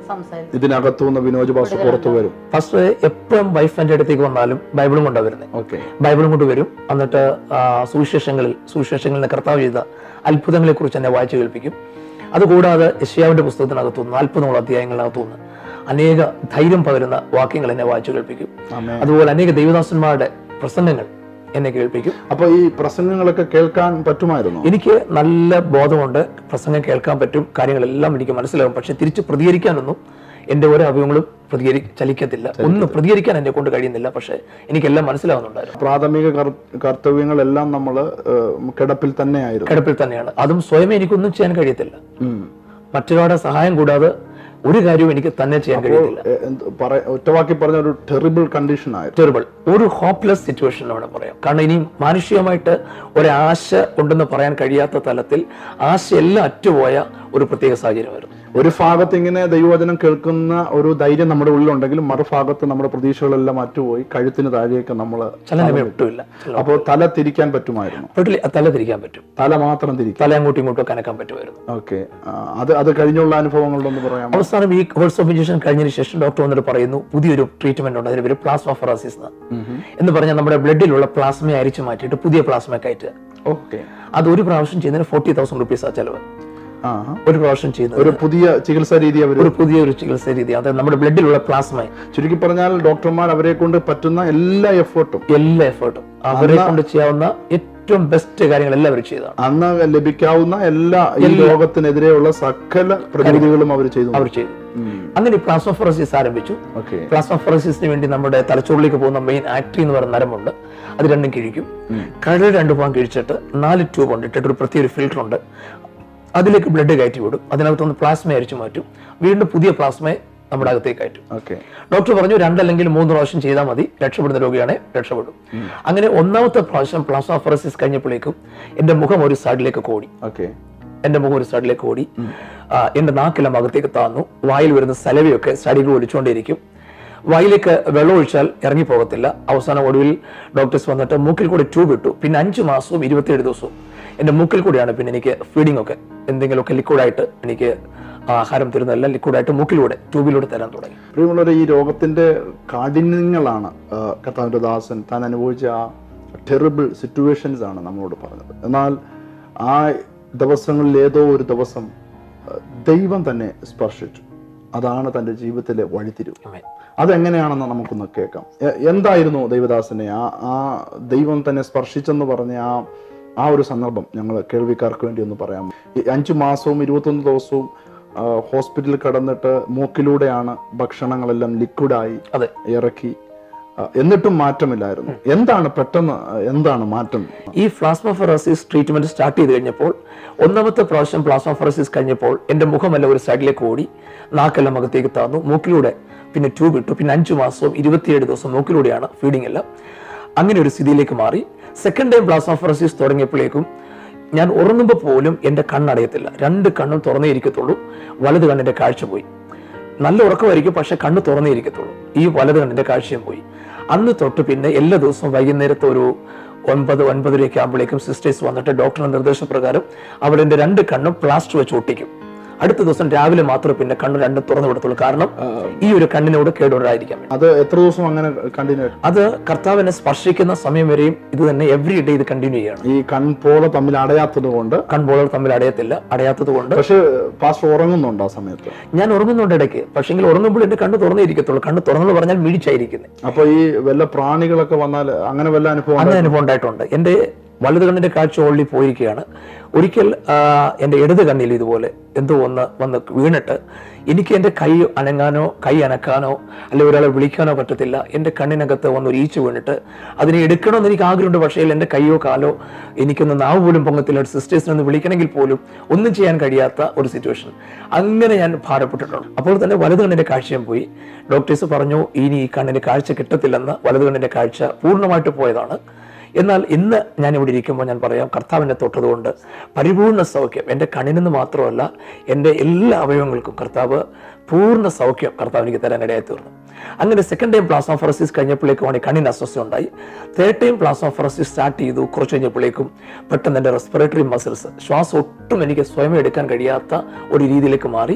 Speaker 3: സംസാരിച്ചു
Speaker 1: ഇതിനകത്തുനിന്ന് വിനോദ് ബാസ് പുറത്തു വരും
Speaker 2: ഫസ്റ്റ് എപ്പോഴും വൈഫ് എൻ്റെ അടുത്തേക്ക് വന്നാലും ബൈബിളും കൊണ്ടാണ് വരുന്നത്
Speaker 1: ഓക്കെ
Speaker 2: ബൈബിളും കൊണ്ട് വരും എന്നിട്ട് ആ, സുവിശേഷങ്ങളിൽ സുവിശേഷങ്ങളിൽ നിന്ന് കർത്താവ് ചെയ്ത അത്ഭുതങ്ങളെ കുറിച്ച് എന്നെ വായിച്ചു കേൾപ്പിക്കും അതുകൂടാതെ യഷ്യാവിന്റെ പുസ്തകത്തിനകത്തുനിന്ന് നാൽപ്പതോളം അധ്യായങ്ങളിനകത്തുനിന്ന് അനേക ധൈര്യം പകരുന്ന വാക്യങ്ങൾ എന്നെ വായിച്ചു കേൾപ്പിക്കും
Speaker 1: ആമേൻ.
Speaker 2: അതുപോലെ അനേക ദൈവദാസന്മാരുടെ പ്രസംഗങ്ങൾ എന്നെ കേൾപ്പിക്കും
Speaker 1: അപ്പൊ ഈ പ്രസംഗങ്ങളൊക്കെ കേൾക്കാൻ പറ്റുമായിരുന്നു
Speaker 2: എനിക്ക് നല്ല ബോധമുണ്ട് പ്രസംഗം കേൾക്കാൻ പറ്റും കാര്യങ്ങളെല്ലാം എനിക്ക് മനസ്സിലാവും പക്ഷെ തിരിച്ച് പ്രതികരിക്കാനൊന്നും എൻ്റെ ഓരോ അവയവങ്ങളും പ്രതികരി ചലിക്കത്തില്ല ഒന്നും പ്രതികരിക്കാൻ എന്നെ കൊണ്ട് കഴിയുന്നില്ല പക്ഷെ എനിക്കെല്ലാം മനസ്സിലാവുന്നുണ്ടായിരുന്നു
Speaker 1: പ്രാഥമിക കർ- കർത്തവ്യങ്ങളെല്ലാം നമ്മൾ കിടപ്പിൽ തന്നെയായിരുന്നു
Speaker 2: കിടപ്പിൽ തന്നെയാണ് അതും സ്വയമേ എനിക്കൊന്നും ചെയ്യാൻ കഴിയത്തില്ല
Speaker 1: ഉം.
Speaker 2: മറ്റൊരാളുടെ സഹായം കൂടാതെ ഒരു കാര്യവും എനിക്ക് തന്നെ ചെയ്യാൻ കഴിയത്തില്ല
Speaker 1: എ- എന്ത് പറ- ഒറ്റവാക്കി പറഞ്ഞ ഒരു ടെറിബിൾ കണ്ടീഷൻ ആയിരുന്നു
Speaker 2: ടെറിബിൾ ഒരു ഹോപ്പ്ലെസ് സിറ്റുവേഷൻ വേണം പറയാം കാരണം ഇനി മാനുഷികമായിട്ട് ഒരാശ ഉണ്ടെന്ന് പറയാൻ കഴിയാത്ത തലത്തിൽ ആശയെല്ലാം അറ്റുപോയ ഒരു പ്രത്യേക സാഹചര്യമായിരുന്നു
Speaker 1: ഒരു ഭാഗത്ത് ഇങ്ങനെ ദൈവവചനം കേൾക്കുന്ന ഒരു ധൈര്യം നമ്മുടെ ഉള്ളിലുണ്ടെങ്കിലും മറുഭാഗത്ത് നമ്മുടെ പ്രതീക്ഷകളെല്ലാം അറ്റുപോയി കഴുത്തിന് താഴെയൊക്കെ നമ്മൾ
Speaker 2: ചലനമേ ഒട്ടുമില്ല
Speaker 1: അപ്പോൾ തല തിരിക്കാൻ പറ്റുമായിരുന്നു
Speaker 2: പെട്ടിൽ തല തിരിക്കാൻ പറ്റും
Speaker 1: തല മാത്രം തിരിക്കും
Speaker 2: തല അങ്ങോട്ടും ഇങ്ങോട്ടും കനക്കാൻ പറ്റുമായിരുന്നു
Speaker 1: ഓക്കെ അത് അത് കഴിഞ്ഞുള്ള അനുഭവങ്ങളിലൊന്ന് പറയാം
Speaker 2: അവസാനം ഈ കോഴ്സ് ഓഫ് ഇഞ്ചക്ഷൻ കഴിഞ്ഞതിന് ശേഷം ഡോക്ടർ വന്നിട്ട് പറയുന്നു പുതിയൊരു ട്രീറ്റ്മെന്റ് ഉണ്ട് അതിന് പേര് പ്ലാസ്മ ഫെറാസിസ് എന്ന് പറഞ്ഞാൽ നമ്മുടെ ബ്ലഡിലുള്ള പ്ലാസ്മയെ അരിച്ചു മാറ്റിയിട്ട് പുതിയ പ്ലാസ്മ കയറ്റുക
Speaker 1: ഓക്കെ
Speaker 2: അത് ഒരു പ്രാവശ്യം ചെയ്യുന്നതിന് ഫോർട്ടി തൗസൻഡ് റുപ്പീസ് ആ ചെലവ്
Speaker 1: ആ
Speaker 2: ഒരു പ്രാവശ്യം ചെയ്യുന്നത്
Speaker 1: ഒരു പുതിയ ചികിത്സാ രീതി അവർ
Speaker 2: ഒരു പുതിയൊരു ചികിത്സാ രീതി അതായത് നമ്മുടെ ബ്ലഡിലുള്ള പ്ലാസ്മ
Speaker 1: ചുരുക്കി പറഞ്ഞാൽ ഡോക്ടർമാർ അവരെ കൊണ്ട് പറ്റുന്ന എല്ലാ എഫേർട്ടും
Speaker 2: എല്ലാ എഫേർട്ടും അവരെ കൊണ്ട് ചെയ്യാവുന്ന ഏറ്റവും ബെസ്റ്റ് കാര്യങ്ങളെല്ലാം അവർ ചെയ്തതാണ്
Speaker 1: അന്ന് ലഭിക്കാവുന്ന എല്ലാ ഈ രോഗത്തിനെതിരെയുള്ള സകല പ്രതിവിധികളും അവർ ചെയ്തു
Speaker 2: അവർ ചെയ്തു അങ്ങനെ പ്ലാസ്മ ഫെറസിസ് ആരംഭിച്ചു
Speaker 1: ഓക്കെ
Speaker 2: പ്ലാസ്മ ഫെറസിസിന് വേണ്ടി നമ്മുടെ തലച്ചോറിലേക്ക് പോകുന്ന മെയിൻ ആക്ടറി എന്ന് പറയുന്ന നരമ്പുണ്ട് അത് രണ്ടും കിഴിക്കും കഴൽ രണ്ട് ഭാഗം കിഴിച്ചിട്ട് നാല് ട്യൂബ് ഉണ്ട് ഇട്ടിട്ട് ഒരു പ്രത്യേക ഫിൽറ്റർ ഉണ്ട് അതിലേക്ക് ബ്ലഡ് കയറ്റി വിടും അതിനകത്തുനിന്ന് പ്ലാസ്മ അരിച്ചു മാറ്റും വീണ്ടും പുതിയ പ്ലാസ്മയെ നമ്മുടെ അകത്തേക്ക് കയറ്റും
Speaker 1: ഓക്കെ
Speaker 2: ഡോക്ടർ പറഞ്ഞു രണ്ടല്ലെങ്കിൽ മൂന്ന് പ്രാവശ്യം ചെയ്താൽ മതി രക്ഷപ്പെടുന്ന രോഗിയാണെ രക്ഷപ്പെടും അങ്ങനെ ഒന്നാമത്തെ പ്രാവശ്യം പ്ലാസ്മ ഫെറസിസ് കഴിഞ്ഞപ്പോഴേക്കും എന്റെ മുഖം ഒരു സൈഡിലേക്ക് കോടി
Speaker 1: ഓക്കെ
Speaker 2: എന്റെ മുഖം ഒരു സൈഡിലേക്ക് ഓടി ആ, എന്റെ നാക്കെല്ലാം അകത്തേക്ക് താന്നു വായിൽ വരുന്ന സലവയൊക്കെ സൈഡിൽ ഒലിച്ചുകൊണ്ടേയിരിക്കും വായിലേക്ക് വെള്ളം ഒഴിച്ചാൽ ഇറങ്ങിപ്പോകത്തില്ല അവസാനം ഒടുവിൽ ഡോക്ടേഴ്സ് വന്നിട്ട് മൂക്കിൽ കൂടി ട്യൂബ് ഇട്ടു പിന്നെ അഞ്ച് മാസവും ഇരുപത്തിയേഴ് ദിവസവും എന്റെ മൂക്കിൽ കൂടിയാണ് പിന്നെ എനിക്ക് ഫീഡിംഗ് ഒക്കെ എന്തെങ്കിലുമൊക്കെ ലിക്വിഡായിട്ട് എനിക്ക് ആഹാരം തരുന്നതെല്ലാം ലിക്വിഡായിട്ട് മൂക്കിലൂടെ ട്യൂബിലൂടെ തരാൻ തുടങ്ങി
Speaker 1: പ്രിയമുള്ളവരെ ഈ രോഗത്തിന്റെ കാഠിന്യങ്ങളാണ് ആ, കർത്താവിന്റെ ദാസൻ താൻ അനുഭവിച്ച ആ ടെറിബിൾ സിറ്റുവേഷൻസ് ആണ് നമ്മളോട് പറഞ്ഞത് എന്നാൽ ആ ദിവസങ്ങളിൽ ഏതോ ഒരു ദിവസം ആ, ദൈവം തന്നെ സ്പർശിച്ചു അതാണ് തൻ്റെ ജീവിതത്തിലെ വഴിത്തിരിവ്
Speaker 2: ആമേൻ.
Speaker 1: അതെങ്ങനെയാണെന്ന് നമുക്കൊന്ന് കേൾക്കാം എ- എന്തായിരുന്നു ദൈവദാസനെ ആ ആ ദൈവം തന്നെ സ്പർശിച്ചെന്ന് പറഞ്ഞ ആ ആ ഒരു സന്ദർഭം ഞങ്ങൾ കേൾവിക്കാർക്ക് വേണ്ടി ഒന്ന് പറയാം ഈ അഞ്ചു മാസവും ഇരുപത്തൊന്ന് ദിവസവും ആ, ഹോസ്പിറ്റലിൽ കിടന്നിട്ട് മൂക്കിലൂടെയാണ് ഭക്ഷണങ്ങളെല്ലാം ലിക്വിഡായി
Speaker 2: അതെ
Speaker 1: ഇറക്കി ആ, എന്നിട്ടും മാറ്റമില്ലായിരുന്നു എന്താണ് പെട്ടെന്ന് ആ, എന്താണ് മാറ്റം
Speaker 2: ഈ പ്ലാസ്മ ഫെറോസിസ് ട്രീറ്റ്മെന്റ് സ്റ്റാർട്ട് ചെയ്ത് കഴിഞ്ഞപ്പോൾ ഒന്നാമത്തെ പ്രാവശ്യം പ്ലാസ്മ ഫെറോസിസ് കഴിഞ്ഞപ്പോൾ എന്റെ മുഖമെല്ലാം ഒരു സൈഡിലേക്ക് ഓടി നാക്കെല്ലാം അകത്തേക്ക് താന്നു മൂക്കിലൂടെ പിന്നെ ട്യൂബ് ഇട്ടു പിന്നെ അഞ്ചു മാസവും ഇരുപത്തിയേഴ് ദിവസം മൂക്കിലൂടെയാണ് ഫീഡിംഗ് എല്ലാം അങ്ങനെ ഒരു സ്ഥിതിയിലേക്ക് മാറി സെക്കൻഡ് ടൈം പ്ലാസ്മ ഫെറോസിസ് തുടങ്ങിയപ്പോഴേക്കും ഞാൻ ഉറങ്ങുമ്പോൾ പോലും എൻ്റെ കണ്ണടയത്തില്ല രണ്ട് കണ്ണും തുറന്നേ ഇരിക്കത്തുള്ളൂ വലത് കണ്ണിന്റെ കാഴ്ച പോയി നല്ല ഉറക്കമായിരിക്കും പക്ഷെ കണ്ണ് തുറന്നേ ഇരിക്കത്തുള്ളൂ ഈ വലത് കണ്ണിന്റെ കാഴ്ചയും പോയി അന്ന് തൊട്ട് പിന്നെ എല്ലാ ദിവസവും വൈകുന്നേരത്തെ ഒരു ഒൻപത് ഒൻപതരയൊക്കെ ആകുമ്പോഴേക്കും സിസ്റ്റേഴ്സ് വന്നിട്ട് ഡോക്ടറുടെ നിർദ്ദേശപ്രകാരം അവരെന്റെ രണ്ട് കണ്ണും പ്ലാസ്റ്റർ വെച്ച് ഒട്ടിക്കും അടുത്ത ദിവസം രാവിലെ മാത്രമേ പിന്നെ കണ്ണ് രണ്ടും തുറന്നു വിടത്തുള്ളൂ കാരണം ഈ ഒരു കണ്ണിനോട് കേടുവരാതിരിക്കാൻ വേണ്ടി
Speaker 1: അത് എത്ര ദിവസം അങ്ങനെ കണ്ടിന്യൂ
Speaker 2: അത് കർത്താവിനെ സ്പർശിക്കുന്ന സമയം വരെയും ഇത് തന്നെ എവറി ഡേ ഇത് കണ്ടിന്യൂ ചെയ്യണം
Speaker 1: ഈ കൺപോള തമ്മിൽ അടയാത്തത് കൊണ്ട്
Speaker 2: കൺപോളുകൾ തമ്മിൽ അടയത്തില്ല അടയാത്തത് കൊണ്ട്
Speaker 1: പക്ഷെ പാസ്റ്റർ ഉറങ്ങുന്നുണ്ട് ആ സമയത്ത്
Speaker 2: ഞാൻ ഉറങ്ങുന്നുണ്ട് ഇടയ്ക്ക് പക്ഷെങ്കിൽ ഉറങ്ങുമ്പോൾ എന്റെ കണ്ണ് തുറന്നേ ഇരിക്കത്തുള്ളൂ കണ്ണ് തുറന്നു പറഞ്ഞാൽ മിഴിച്ചായിരിക്കുന്നത്
Speaker 1: അപ്പൊ ഈ വല്ല പ്രാണികളൊക്കെ വന്നാൽ അങ്ങനെ വല്ല അനുഭവം
Speaker 2: അങ്ങനെ അനുഭവം ഉണ്ടായിട്ടുണ്ട് എൻ്റെ വലത് കണ്ണിന്റെ കാഴ്ച ഓൾറെഡി പോയിരിക്കുകയാണ് ഒരിക്കൽ ആ, എൻ്റെ ഇടത് കണ്ണിൽ ഇതുപോലെ എന്തോ ഒന്ന് വന്ന് വീണിട്ട് എനിക്ക് എൻ്റെ കൈ അനങ്ങാനോ കൈ അനക്കാനോ അല്ലെങ്കിൽ ഒരാളെ വിളിക്കാനോ പറ്റത്തില്ല എൻ്റെ കണ്ണിനകത്ത് വന്ന് ഒരു ഈച്ച വീണിട്ട് അതിനെ എടുക്കണമെന്ന് എനിക്ക് ആഗ്രഹമുണ്ട് പക്ഷേ എൻ്റെ കൈയോ കാലോ എനിക്കൊന്ന് നാവ് പോലും പൊങ്ങത്തില്ല ഒരു സിസ്റ്റേഴ്സിനെ ഒന്ന് വിളിക്കണമെങ്കിൽ പോലും ഒന്നും ചെയ്യാൻ കഴിയാത്ത ഒരു സിറ്റുവേഷൻ അങ്ങനെ ഞാൻ ഭാരപ്പെട്ടിട്ടുണ്ട് അപ്പോൾ തന്നെ വലത് കണ്ണിന്റെ കാഴ്ചയും പോയി ഡോക്ടേഴ്സ് പറഞ്ഞു ഇനി ഈ കണ്ണിന് കാഴ്ച കിട്ടത്തില്ലെന്ന് വലത് കണ്ണിന്റെ കാഴ്ച പൂർണ്ണമായിട്ട് പോയതാണ് എന്നാൽ ഇന്ന് ഞാൻ ഇവിടെ ഇരിക്കുമ്പോൾ ഞാൻ പറയാം കർത്താവിനെ തൊട്ടതുകൊണ്ട് പരിപൂർണ്ണ സൗഖ്യം എൻ്റെ കണ്ണിനെന്ന് മാത്രമല്ല എൻ്റെ എല്ലാ അവയവങ്ങൾക്കും കർത്താവ് പൂർണ്ണ സൗഖ്യം കർത്താവ് എനിക്ക് തരാൻ ഇടയായി തീർന്നു അങ്ങനെ സെക്കൻഡ് ടൈം പ്ലാസ്മ ഫെറസിസ് കഴിഞ്ഞപ്പോഴേക്കും കണ്ണിന് അസ്വസ്ഥ ഉണ്ടായി third time plasmapheresis start ചെയ്തു കുറച്ച് കഴിഞ്ഞപ്പോഴേക്കും പെട്ടെന്ന് എൻ്റെ റെസ്പിറേറ്ററി മസിൽസ് ശ്വാസം ഒട്ടും എനിക്ക് സ്വയം എടുക്കാൻ കഴിയാത്ത ഒരു രീതിയിലേക്ക് മാറി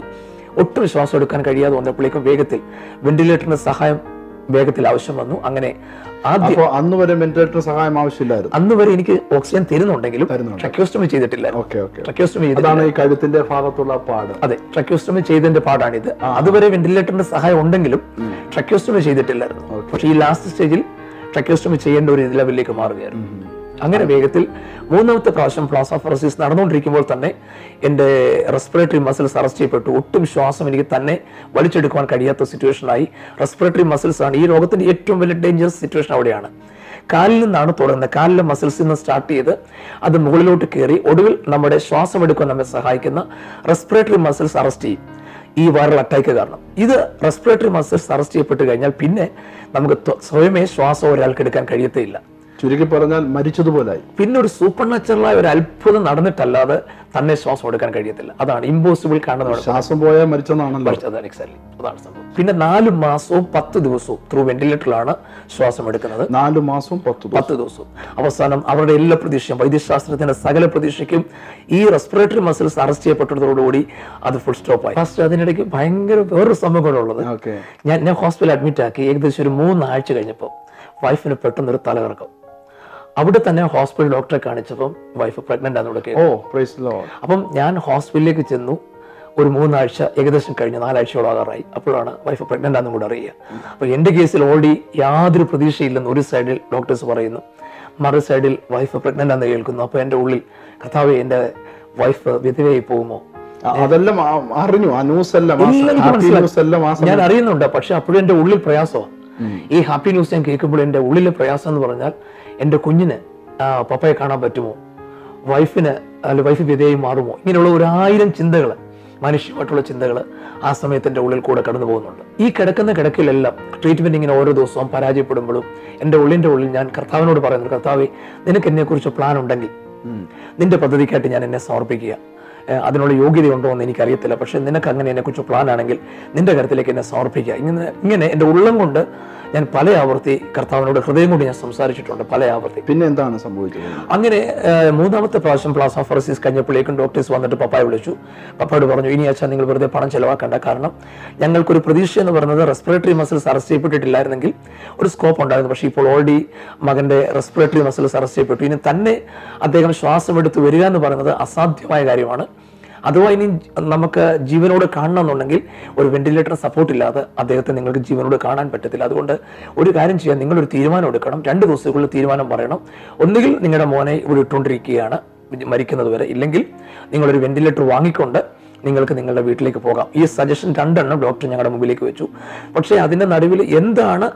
Speaker 2: ഒട്ടും ശ്വാസം എടുക്കാൻ കഴിയാതെ വന്നപ്പോഴേക്കും വേഗത്തിൽ വെന്റിലേറ്ററിന്റെ സഹായം വേഗത്തിൽ ആവശ്യം വന്നു അങ്ങനെ ആദ്യം
Speaker 1: അപ്പൊ അന്ന് വരെ വെന്റിലേറ്റർ സഹായം ആവശ്യമില്ലായിരുന്നു
Speaker 2: അന്ന് വരെ എനിക്ക് ഓക്സിജൻ തരുന്നുണ്ടെങ്കിലും
Speaker 1: തരുന്നുണ്ട്.
Speaker 2: ട്രക്യോസ്റ്റമി ചെയ്തിട്ടില്ല
Speaker 1: ഓക്കെ ഓക്കെ
Speaker 2: ട്രക്യോസ്റ്റമി ചെയ്തിട്ടില്ല
Speaker 1: അതാണ് ഈ കഴുത്തിന്റെ ഭാഗത്തുള്ള പാട്
Speaker 2: അതെ ട്രക്യോസ്റ്റമി ചെയ്തതിന്റെ പാടാണിത് അതുവരെ വെന്റിലേറ്ററിന്റെ സഹായം ഉണ്ടെങ്കിലും ട്രക്യോസ്റ്റമി ചെയ്തിട്ടില്ലായിരുന്നു പക്ഷേ ഈ ലാസ്റ്റ് സ്റ്റേജിൽ ട്രക്യോസ്റ്റമി ചെയ്യേണ്ട ഒരു ലെവലിലേക്ക് മാറുകയായിരുന്നു അങ്ങനെ വേഗത്തിൽ മൂന്നാമത്തെ പ്രാവശ്യം പ്ലാസോഫറസിസ് നടന്നുകൊണ്ടിരിക്കുമ്പോൾ തന്നെ എൻ്റെ റെസ്പിറേറ്ററി മസിൽസ് അറസ്റ്റ് ചെയ്യപ്പെട്ടു ഒട്ടും ശ്വാസം എനിക്ക് തന്നെ വലിച്ചെടുക്കുവാൻ കഴിയാത്ത സിറ്റുവേഷനായി റെസ്പിറേറ്ററി മസിൽസ് ആണ് ഈ രോഗത്തിന്റെ ഏറ്റവും വലിയ ഡേഞ്ചറസ് സിറ്റുവേഷൻ അവിടെയാണ് കാലിൽ നിന്നാണ് തുടങ്ങുന്നത് കാലിലെ മസിൽസിൽ നിന്ന് സ്റ്റാർട്ട് ചെയ്ത് അത് മുകളിലോട്ട് കയറി ഒടുവിൽ നമ്മുടെ ശ്വാസം എടുക്കാൻ നമ്മെ സഹായിക്കുന്ന റെസ്പിറേറ്ററി മസിൽസ് അറസ്റ്റ് ചെയ്യും ഈ വൈറൽ അറ്റാക്ക് കാരണം ഇത് റെസ്പിറേറ്ററി മസിൽസ് അറസ്റ്റ് ചെയ്യപ്പെട്ട് കഴിഞ്ഞാൽ പിന്നെ നമുക്ക് ത്വ- സ്വയമേ ശ്വാസം ഒരാൾക്ക് എടുക്കാൻ കഴിയത്തേയില്ല
Speaker 1: ചുരുക്കി പറഞ്ഞാൽ മരിച്ചതുപോലായി
Speaker 2: പിന്നെ ഒരു സൂപ്പർ നാച്ചുറലായ ഒരു അത്ഭുതം നടന്നിട്ടല്ലാതെ തന്നെ ശ്വാസം എടുക്കാൻ കഴിയത്തില്ല അതാണ് ഇമ്പോസിബിൾ കാണുന്നതാണ്
Speaker 1: ശ്വാസം പോയാൽ മരിച്ചെന്നാണല്ലോ
Speaker 2: അതാണ് എക്സാക്ട്ലി അതാണ് സംഭവം പിന്നെ നാല് മാസവും പത്ത് ദിവസവും ത്രൂ വെന്റിലേറ്ററിലാണ് ശ്വാസം എടുക്കുന്നത്
Speaker 1: നാല് മാസവും പത്ത് ദിവസം
Speaker 2: പത്ത് ദിവസവും അവസാനം അവരുടെ എല്ലാ പ്രതീക്ഷയും വൈദ്യശാസ്ത്രത്തിന്റെ സകല പ്രതീക്ഷയ്ക്കും ഈ റെസ്പിറേറ്ററി മസിൽസ് അറസ്റ്റ് ചെയ്യപ്പെട്ടതോടുകൂടി അത് ഫുൾ സ്റ്റോപ്പ് ആയി ഫസ്റ്റ് അതിനിടയ്ക്ക് ഭയങ്കര വേറൊരു സംഭവം കൂടെ ഉള്ളത്
Speaker 1: ഓക്കെ
Speaker 2: ഞാൻ ഞാൻ ഹോസ്പിറ്റലിൽ അഡ്മിറ്റ് ആക്കി ഏകദേശം ഒരു മൂന്നാഴ്ച കഴിഞ്ഞപ്പോൾ വൈഫിന് പെട്ടെന്നൊരു തലകറക്കം അവിടെ തന്നെ ഹോസ്പിറ്റൽ ഡോക്ടറെ കാണിച്ചപ്പം വൈഫ് പ്രഗ്നന്റ് ആണെന്ന് കേട്ടു
Speaker 1: ഓ പ്രൈസ് ലോർഡ്
Speaker 2: അപ്പം ഞാൻ ഹോസ്പിറ്റലിലേക്ക് ചെന്നു ഒരു മൂന്നാഴ്ച ഏകദേശം കഴിഞ്ഞ് നാലാഴ്ചയോളം ആകാറായി അപ്പോഴാണ് വൈഫ് പ്രഗ്നന്റ് ആണെന്നും കൂടെ അറിയുക അപ്പോൾ എൻ്റെ കേസിൽ ഓൾറെഡി യാതൊരു പ്രതീക്ഷയില്ലെന്ന് ഒരു സൈഡിൽ ഡോക്ടേഴ്സ് പറയുന്നു മറു സൈഡിൽ വൈഫ് പ്രഗ്നന്റ് ആണെന്ന് കേൾക്കുന്നു അപ്പോൾ എൻ്റെ ഉള്ളിൽ കഥാവെ എൻ്റെ വൈഫ് വിധവയായി പോകുമോ
Speaker 1: അതെല്ലാം ആ- അറിഞ്ഞു ആ ന്യൂസ് എല്ലാം ആ
Speaker 2: എല്ലാം എനിക്ക്
Speaker 1: ഹാപ്പി
Speaker 2: മനസ്സിലായി.
Speaker 1: ന്യൂസ് എല്ലാം ആ സമയത്ത്
Speaker 2: ഞാൻ അറിയുന്നുണ്ട് പക്ഷെ അപ്പോഴും എൻ്റെ ഉള്ളിൽ പ്രയാസമാണ് ഈ ഹാപ്പി ന്യൂസ് ഞാൻ കേൾക്കുമ്പോൾ എൻ്റെ ഉള്ളിലെ പ്രയാസം എന്ന് പറഞ്ഞാൽ എൻ്റെ കുഞ്ഞിന് ആ, പപ്പയെ കാണാൻ പറ്റുമോ വൈഫിന് അല്ല വൈഫ് വിധേയം മാറുമോ ഇങ്ങനെയുള്ള ഒരു ആയിരം ചിന്തകൾ മനുഷ്യമായിട്ടുള്ള ചിന്തകൾ ആ സമയത്ത് എൻ്റെ ഉള്ളിൽ കൂടെ കടന്നു പോകുന്നുണ്ട് ഈ കിടക്കുന്ന കിടക്കിലെല്ലാം ട്രീറ്റ്മെന്റ് ഇങ്ങനെ ഓരോ ദിവസവും പരാജയപ്പെടുമ്പോഴും എൻ്റെ ഉള്ളിൻ്റെ ഉള്ളിൽ ഞാൻ കർത്താവിനോട് പറയുന്നു കർത്താവെ നിനക്ക് എന്നെക്കുറിച്ച് പ്ലാൻ ഉണ്ടെങ്കിൽ നിന്റെ പദ്ധതിക്കായിട്ട് ഞാൻ എന്നെ സമർപ്പിക്കുക ഏഹ് അതിനുള്ള യോഗ്യതയുണ്ടോ എന്ന് എനിക്കറിയത്തില്ല പക്ഷെ നിനക്ക് അങ്ങനെ എന്നെക്കുറിച്ച് പ്ലാൻ ആണെങ്കിൽ നിന്റെ കരുത്തിലേക്ക് എന്നെ സമർപ്പിക്കുക ഇങ്ങനെ ഇങ്ങനെ എൻ്റെ ഉള്ളം കൊണ്ട് ഞാൻ പല ആവർത്തി കർത്താവിനോട് ഹൃദയം കൊണ്ട് ഞാൻ സംസാരിച്ചിട്ടുണ്ട് പല ആവർത്തി
Speaker 1: പിന്നെ എന്താണ് സംഭവിച്ചത്
Speaker 2: അങ്ങനെ ഏഹ്, മൂന്നാമത്തെ പ്രാവശ്യം പ്ലാസ് ഓഫറസീസ് കഴിഞ്ഞപ്പോഴേക്കും ഡോക്ടേഴ്സ് വന്നിട്ട് പപ്പായെ വിളിച്ചു പപ്പായോട് പറഞ്ഞു ഇനി അച്ഛാ നിങ്ങൾ വെറുതെ പണം ചെലവാക്കണ്ട കാരണം ഞങ്ങൾക്കൊരു പ്രതീക്ഷ എന്ന് പറയുന്നത് റെസ്പിറേറ്ററി മസിൽസ് അറസ്റ്റ് ചെയ്യപ്പെട്ടിട്ടില്ലായിരുന്നെങ്കിൽ ഒരു സ്കോപ്പ് ഉണ്ടായിരുന്നു പക്ഷേ ഇപ്പോൾ ഓൾറെഡി മകന്റെ റെസ്പിറേറ്ററി മസിൽസ് അറസ്റ്റ് ചെയ്യപ്പെട്ടു ഇനി തന്നെ അദ്ദേഹം ശ്വാസം എടുത്ത് വരിക എന്ന് പറയുന്നത് അസാധ്യമായ കാര്യമാണ് അഥവാ ഇനി നമുക്ക് ജീവനോട് കാണണമെന്നുണ്ടെങ്കിൽ ഒരു വെന്റിലേറ്റർ സപ്പോർട്ട് ഇല്ലാതെ അദ്ദേഹത്തെ നിങ്ങൾക്ക് ജീവനോട് കാണാൻ പറ്റത്തില്ല അതുകൊണ്ട് ഒരു കാര്യം ചെയ്യാൻ നിങ്ങളൊരു തീരുമാനം എടുക്കണം രണ്ട് ദിവസത്തിനുള്ളിൽ തീരുമാനം പറയണം ഒന്നുകിൽ നിങ്ങളുടെ മോനെ ഇവിടെ ഇട്ടുകൊണ്ടിരിക്കുകയാണ് മരിക്കുന്നത് വരെ ഇല്ലെങ്കിൽ നിങ്ങളൊരു വെന്റിലേറ്റർ വാങ്ങിക്കൊണ്ട് നിങ്ങൾക്ക് നിങ്ങളുടെ വീട്ടിലേക്ക് പോകാം ഈ സജഷൻ രണ്ടെണ്ണം ഡോക്ടർ ഞങ്ങളുടെ മുമ്പിലേക്ക് വെച്ചു പക്ഷേ അതിൻ്റെ നടുവിൽ എന്താണ്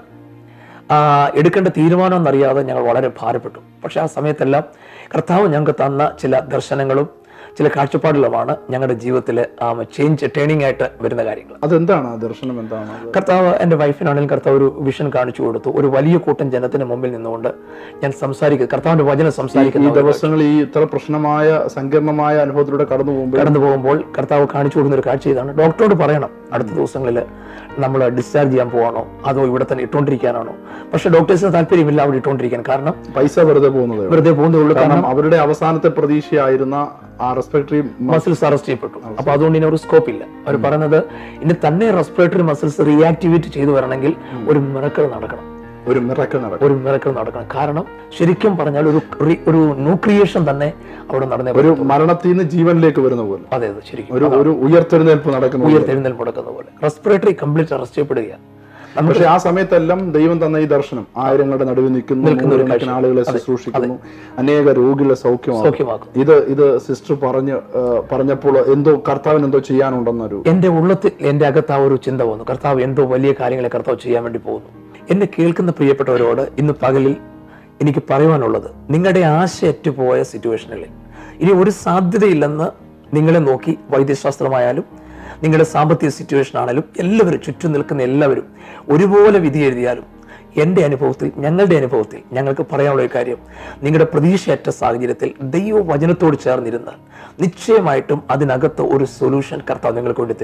Speaker 2: ആ, എടുക്കേണ്ട തീരുമാനം എന്നറിയാതെ ഞങ്ങൾ വളരെ ഭാരപ്പെട്ടു പക്ഷെ ആ സമയത്തെല്ലാം കർത്താവ് ഞങ്ങൾക്ക് തന്ന ചില ദർശനങ്ങളും ചില കാഴ്ചപ്പാടുകളുമാണ് ഞങ്ങളുടെ ജീവിതത്തിൽ ചേഞ്ച് ടേണിംഗ് ആയിട്ട് വരുന്ന കാര്യങ്ങൾ
Speaker 1: അതെന്താണ് ആ ദർശനം എന്താണ് അത്
Speaker 2: കർത്താവ് എൻ്റെ വൈഫിനാണെങ്കിലും കർത്താവ് ഒരു വിഷൻ കാണിച്ചു കൊടുത്തു ഒരു വലിയ കൂട്ടം ജനത്തിന് മുമ്പിൽ നിന്നുകൊണ്ട് ഞാൻ സംസാരിക്കുക കർത്താവിന്റെ വചനം
Speaker 1: ഈ
Speaker 2: സംസാരിക്കുന്ന
Speaker 1: ദിവസങ്ങൾ ഈ ഇത്ര പ്രശ്നമായ സങ്കീർണമായ അനുഭവത്തിലൂടെ കടന്നു പോകുമ്പോൾ
Speaker 2: കടന്നു പോകുമ്പോൾ കർത്താവ് കാണിച്ചു കൊടുക്കുന്ന ഒരു കാഴ്ച ഇതാണ് ഡോക്ടറോട് പറയണം അടുത്ത ദിവസങ്ങളിൽ നമ്മൾ ഡിസ്ചാർജ് ചെയ്യാൻ പോവാണോ അതോ ഇവിടെ തന്നെ ഇട്ടുകൊണ്ടിരിക്കാനാണോ പക്ഷെ ഡോക്ടേഴ്സിന് താല്പര്യമില്ല അവിടെ ഇട്ടുകൊണ്ടിരിക്കാൻ കാരണം
Speaker 1: പൈസ വെറുതെ പോകുന്നത്
Speaker 2: വെറുതെ പോകുന്നേ ഉള്ളൂ കാരണം
Speaker 1: കാരണം അവരുടെ അവസാനത്തെ പ്രതീക്ഷയായിരുന്ന ആ റെസ്പെക്ടറി
Speaker 2: മസിൽസ് അറസ്റ്റ് ചെയ്യപ്പെട്ടു അപ്പൊ അതുകൊണ്ട് ഇനി ഒരു സ്കോപ്പ് ഇല്ല അവർ പറയുന്നത് ഇനി തന്നെ റെസ്പിറേറ്ററി മസിൽസ് റീആക്ടിവേറ്റ് ചെയ്തു വരണമെങ്കിൽ ഒരു മിറക്കൾ നടക്കണം
Speaker 1: ഒരു മിറക്കൽ നടക്കും
Speaker 2: ഒരു മിറക്കൾ നടക്കണം കാരണം ശരിക്കും പറഞ്ഞാൽ ഒരു re- ഒരു ന്യൂക്രിയേഷൻ തന്നെ അവിടെ നടന്നേ
Speaker 1: ഒരു മരണത്തിൽ നിന്ന് ജീവനിലേക്ക് വരുന്ന പോലെ
Speaker 2: അതെ അതെ ശരിക്കും
Speaker 1: ഒരു ഒരു ഉയർത്തെഴുന്നേൽപ്പ് നടക്കുന്ന പോലെ
Speaker 2: ഉയർത്തെഴുന്നേൽ മുടക്കുന്ന പോലെ റെസ്പിറേറ്ററി കംപ്ലീറ്റ് അറസ്റ്റ് ചെയ്യപ്പെടുകയാണ് നമുക്ക്
Speaker 1: പക്ഷെ ആ സമയത്തെല്ലാം ദൈവം തന്ന ഈ ദർശനം ആയിരങ്ങളുടെ നടുവിൽ നിൽക്കുന്നു നൂറുകണക്കിന് ആളുകളെ ശുശ്രൂഷിക്കുന്നു അനേക രോഗികളെ സൗഖ്യമാക്കും
Speaker 2: സൗഖ്യമാക്കും
Speaker 1: ഇത് ഇത് സിസ്റ്റർ പറഞ്ഞ് ആ, പറഞ്ഞപ്പോൾ എന്തോ കർത്താവിന് എന്തോ ചെയ്യാനുണ്ടെന്നൊരു
Speaker 2: എന്റെ ഉള്ളത്തിൽ എന്റെ അകത്ത് ആ ഒരു ചിന്ത വന്നു കർത്താവ് എന്തോ വലിയ കാര്യങ്ങളെ കർത്താവ് ചെയ്യാൻ വേണ്ടി പോകുന്നു എന്നെ കേൾക്കുന്ന പ്രിയപ്പെട്ടവരോട് ഇന്ന് പകലിൽ എനിക്ക് പറയുവാനുള്ളത് നിങ്ങളുടെ ആശയറ്റുപോയ സിറ്റുവേഷനിൽ ഇനി ഒരു സാധ്യതയില്ലെന്ന് നിങ്ങളെ നോക്കി വൈദ്യശാസ്ത്രമായാലും നിങ്ങളുടെ സാമ്പത്തിക സിറ്റുവേഷൻ ആണെങ്കിലും എല്ലാവരും ചുറ്റും നിൽക്കുന്ന എല്ലാവരും ഒരുപോലെ വിധി എഴുതിയാലും എൻ്റെ അനുഭവത്തിൽ ഞങ്ങളുടെ അനുഭവത്തിൽ ഞങ്ങൾക്ക് പറയാനുള്ള ഒരു കാര്യം നിങ്ങളുടെ പ്രതീക്ഷയറ്റ സാഹചര്യത്തിൽ ദൈവവചനത്തോട് ചേർന്നിരുന്നാൽ നിശ്ചയമായിട്ടും അതിനകത്ത് ഒരു സൊല്യൂഷൻ കർത്താവ് നിങ്ങൾക്ക് വേണ്ടി തരും